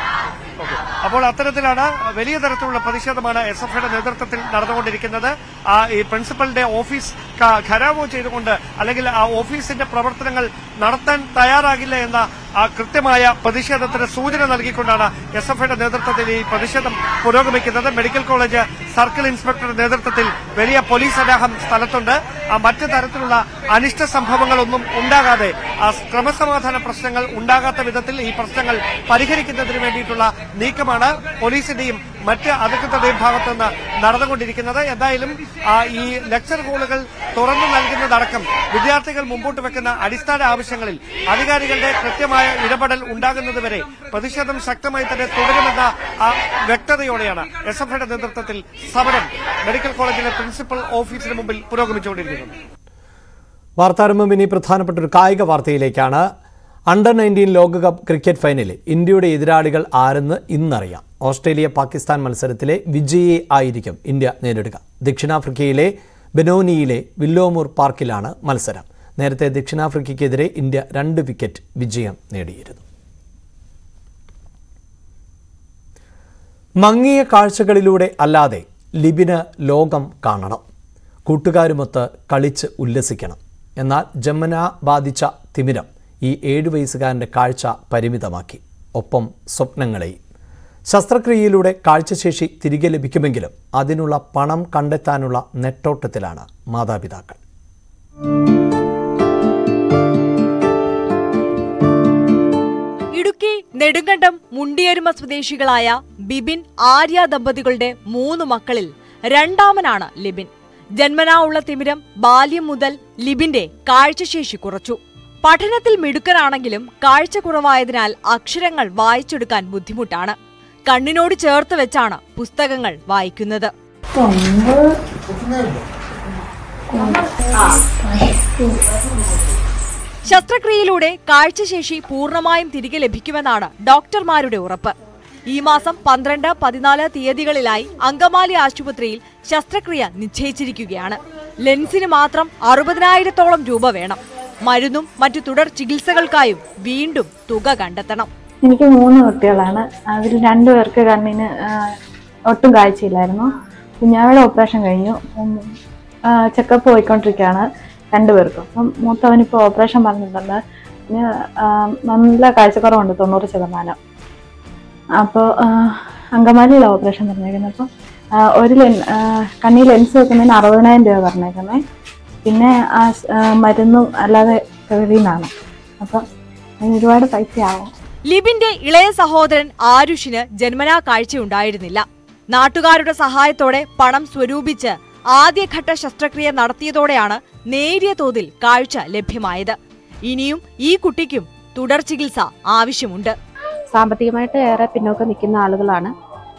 അപ്പോൾ അത്തരത്തിലാണ് വലിയ തരത്തിലുള്ള പ്രതിഷേധമാണ് എസ് എഫ് ഐയുടെ നേതൃത്വത്തിൽ നടന്നുകൊണ്ടിരിക്കുന്നത് ആ ഈ പ്രിൻസിപ്പലിന്റെ ഓഫീസ് ക- ഖരാവോ ചെയ്തുകൊണ്ട് അല്ലെങ്കിൽ ആ ഓഫീസിന്റെ പ്രവർത്തനങ്ങൾ നടത്താൻ തയ്യാറാകില്ല എന്ന ആ കൃത്യമായ പ്രതിഷേധത്തിന് സൂചന നൽകിക്കൊണ്ടാണ് എസ് എഫ് ഐയുടെ നേതൃത്വത്തിൽ ഈ പ്രതിഷേധം പുരോഗമിക്കുന്നത് മെഡിക്കൽ കോളേജ് സർക്കിൾ ഇൻസ്പെക്ടറുടെ നേതൃത്വത്തിൽ വലിയ പോലീസ് സന്നാഹം സ്ഥലത്തുണ്ട് ആ മറ്റു തരത്തിലുള്ള അനിഷ്ട സംഭവങ്ങളൊന്നും ഉണ്ടാകാതെ ആ ക്രമസമാധാന പ്രശ്നങ്ങൾ ഉണ്ടാകാത്ത വിധത്തിൽ ഈ പ്രശ്നങ്ങൾ പരിഹരിക്കുന്നതിന് വേണ്ടിയിട്ടുള്ള നീക്കമാണ് പോലീസിന്റെയും മറ്റ് അധികൃതരുടെയും ഭാഗത്തുനിന്ന് നടന്നുകൊണ്ടിരിക്കുന്നത് എന്തായാലും ആ, ഈ ലെക്ചർ ഹോളുകൾ തുറന്നു നൽകുന്നതടക്കം വിദ്യാർത്ഥികൾ മുമ്പോട്ട് വെക്കുന്ന അടിസ്ഥാന ആവശ്യങ്ങളിൽ അധികാരികളുടെ കൃത്യമായ ഇടപെടൽ ഉണ്ടാകുന്നതുവരെ പ്രതിഷേധം ശക്തമായി തന്നെ തുടരുമെന്ന ആ വ്യക്തതയോടെയാണ് എസ് എഫ് ഐയുടെ നേതൃത്വത്തിൽ സമരം മെഡിക്കൽ കോളേജിലെ പ്രിൻസിപ്പൽ ഓഫീസിന് മുമ്പിൽ പുരോഗമിച്ചുകൊണ്ടിരിക്കുന്നത് വാർത്താരംഭം ഇനി പ്രധാനപ്പെട്ട ഒരു കായിക വാർത്തയിലേക്കാണ് അണ്ടർ നയൻറ്റീൻ ലോകകപ്പ് ക്രിക്കറ്റ് ഫൈനലിൽ ഇന്ത്യയുടെ എതിരാളികൾ ആരെന്ന് ഇന്നറിയാം ഓസ്ട്രേലിയ പാകിസ്ഥാൻ മത്സരത്തിലെ വിജയിയെ ആയിരിക്കും ഇന്ത്യ നേരിടുക ദക്ഷിണാഫ്രിക്കയിലെ ബെനോനിയിലെ വില്ലോമൂർ പാർക്കിലാണ് മത്സരം നേരത്തെ ദക്ഷിണാഫ്രിക്കയ്ക്കെതിരെ ഇന്ത്യ രണ്ട് വിക്കറ്റ് വിജയം നേടിയിരുന്നു മങ്ങിയ കാഴ്ചകളിലൂടെ അല്ലാതെ ലിബിന് ലോകം കാണണം കൂട്ടുകാരുമൊത്ത് കളിച്ച് ഉല്ലസിക്കണം എന്നാൽ ജമുന ബാധിച്ച തിമിരം ഈ ഏഴു വയസ്സുകാരൻ്റെ കാഴ്ച പരിമിതമാക്കി ഒപ്പം സ്വപ്നങ്ങളെയും ശസ്ത്രക്രിയയിലൂടെ കാഴ്ചശേഷി തിരികെ ലഭിക്കുമെങ്കിലും അതിനുള്ള പണം കണ്ടെത്താനുള്ള നെട്ടോട്ടത്തിലാണ് മാതാപിതാക്കൾ ഇടുക്കി നെടുങ്കണ്ടം മുണ്ടിയരുമ സ്വദേശികളായ ബിബിൻ ആര്യ ദമ്പതികളുടെ മൂന്ന് മക്കളിൽ രണ്ടാമനാണ് ലിബിൻ ജന്മനാ ഉള്ള തിമിരം ബാല്യം മുതൽ ലിബിന്റെ കാഴ്ചശേഷി കുറച്ചു പഠനത്തിൽ മിടുക്കനാണെങ്കിലും കാഴ്ച കുറവായതിനാൽ അക്ഷരങ്ങൾ വായിച്ചെടുക്കാൻ ബുദ്ധിമുട്ടാണ് കണ്ണിനോട് ചേർത്ത് വെച്ചാണ് പുസ്തകങ്ങൾ വായിക്കുന്നത് ശസ്ത്രക്രിയയിലൂടെ കാഴ്ചശേഷി പൂർണ്ണമായും തിരികെ ലഭിക്കുമെന്നാണ് ഡോക്ടർമാരുടെ ഉറപ്പ് ഈ മാസം പന്ത്രണ്ട് പതിനാല് തീയതികളിലായി അങ്കമാലി ആശുപത്രിയിൽ ശസ്ത്രക്രിയ നിശ്ചയിച്ചിരിക്കുകയാണ് ലെൻസിന് മാത്രം അറുപതിനായിരത്തോളം രൂപ വേണം മരുന്നും മറ്റു തുടർ ചികിത്സകൾക്കായും വീണ്ടും തുക കണ്ടെത്തണം എനിക്ക് മൂന്ന് കുട്ടികളാണ് അതിൽ രണ്ടുപേർക്ക് കണ്ണിന് ആ, ഒട്ടും കാഴ്ചയില്ലായിരുന്നു കുഞ്ഞാവയുടെ ഓപ്പറേഷൻ കഴിഞ്ഞു ചെക്കപ്പ് പോയിക്കൊണ്ടിരിക്കുകയാണ് രണ്ടുപേർക്കും അപ്പം മൂത്തവനിപ്പോൾ ഓപ്പറേഷൻ പറഞ്ഞിട്ടുണ്ട് പിന്നെ ആ, നല്ല കാഴ്ചക്കുറവുണ്ട് തൊണ്ണൂറ് ശതമാനം അപ്പോൾ അങ്കമാലിയിലാണ് ഓപ്പറേഷൻ പറഞ്ഞേക്കുന്നത് അപ്പോൾ ഒരു ലെൻ ആ, കണ്ണിൽ ലെൻസ് വെക്കുന്നതിന് അറുപതിനായിരം രൂപ പറഞ്ഞേക്കുന്നത് പിന്നെ ആ സ്- ആ, മരുന്നും അല്ലാതെ വെളിയിൽ നിന്നാണ് അപ്പം അതിന് ഒരുപാട് പൈസയാവും ലിബിന്റെ ഇളയ സഹോദരൻ ആരുഷിന് ജന്മനാ കാഴ്ചയുണ്ടായിരുന്നില്ല നാട്ടുകാരുടെ സഹായത്തോടെ പണം സ്വരൂപിച്ച് ആദ്യഘട്ട ശസ്ത്രക്രിയ നടത്തിയതോടെയാണ് നേരിയ തോതിൽ കാഴ്ച ലഭ്യമായത് ഇനിയും ഈ കുട്ടിക്കും തുടർ ചികിത്സ ആവശ്യമുണ്ട് സാമ്പത്തികമായിട്ട് ഏറെ പിന്നോക്കം നിൽക്കുന്ന ആളുകളാണ്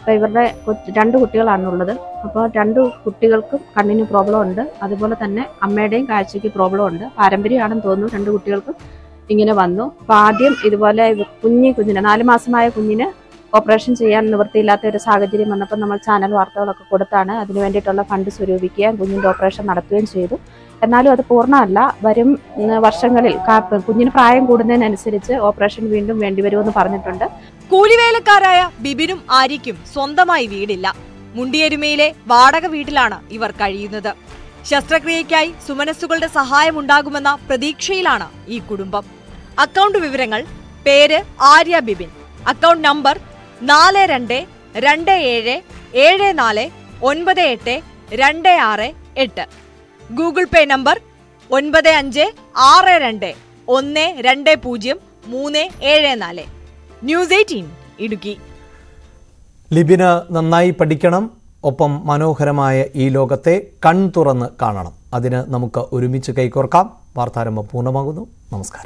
അപ്പോൾ ഇവരുടെ കൊച്ച് രണ്ട് കുട്ടികളാണുള്ളത് അപ്പോൾ രണ്ട് കുട്ടികൾക്കും കണ്ണിന് പ്രോബ്ലം ഉണ്ട് അതുപോലെ തന്നെ അമ്മയുടെയും കാഴ്ചയ്ക്ക് പ്രോബ്ലം ഉണ്ട് പാരമ്പര്യമാണെന്ന് തോന്നുന്നു രണ്ട് കുട്ടികൾക്കും ഇങ്ങനെ വന്നു അപ്പോൾ ആദ്യം ഇതുപോലെ കുഞ്ഞി കുഞ്ഞിന് നാല് മാസമായ കുഞ്ഞിന് ഓപ്പറേഷൻ ചെയ്യാൻ നിവൃത്തിയില്ലാത്ത ഒരു സാഹചര്യം വന്നപ്പോൾ നമ്മൾ ചാനൽ വാർത്തകളൊക്കെ കൊടുത്താണ് അതിന് വേണ്ടിയിട്ടുള്ള ഫണ്ട് സ്വരൂപിക്കുകയും കുഞ്ഞിൻ്റെ ഓപ്പറേഷൻ നടത്തുകയും ചെയ്തു എന്നാലും അത് പൂർണ്ണമല്ല വരും ഉം, വർഷങ്ങളിൽ കാ- കുഞ്ഞിന് പ്രായം കൂടുന്നതിനനുസരിച്ച് ഓപ്പറേഷൻ വീണ്ടും വേണ്ടിവരുമെന്ന് പറഞ്ഞിട്ടുണ്ട് കൂലിവേലക്കാരായ ബിബിനും ആര്യയ്ക്കും സ്വന്തമായി വീടില്ല മുണ്ടിയരുമയിലെ വാടക വീട്ടിലാണ് ഇവർ കഴിയുന്നത് ശസ്ത്രക്രിയയ്ക്കായി സുമനസ്സുകളുടെ സഹായമുണ്ടാകുമെന്ന പ്രതീക്ഷയിലാണ് ഈ കുടുംബം അക്കൗണ്ട് വിവരങ്ങൾ പേര് ആര്യ ബിബിൻ അക്കൗണ്ട് നമ്പർ നാല് രണ്ട് രണ്ട് ഏഴ് ഏഴ് നാല് ഒൻപത് എട്ട് രണ്ട് ആറ് എട്ട് ഗൂഗിൾ പേ നമ്പർ ഒൻപത് അഞ്ച് ആറ് രണ്ട് ഒന്ന് രണ്ട് പൂജ്യം മൂന്ന് ഏഴ് നാല് ന്യൂസ് എയ്റ്റീൻ ഇടുക്കി ലിബിന് നന്നായി പഠിക്കണം ഒപ്പം മനോഹരമായ ഈ ലോകത്തെ കൺ തുറന്ന് കാണണം അതിന് നമുക്ക് ഒരുമിച്ച് കൈകോർക്കാം വാർത്താരംഭം പൂർണ്ണമാകുന്നു നമസ്കാരം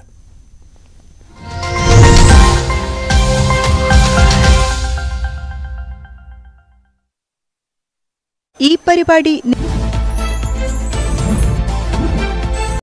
ഈ പരിപാടി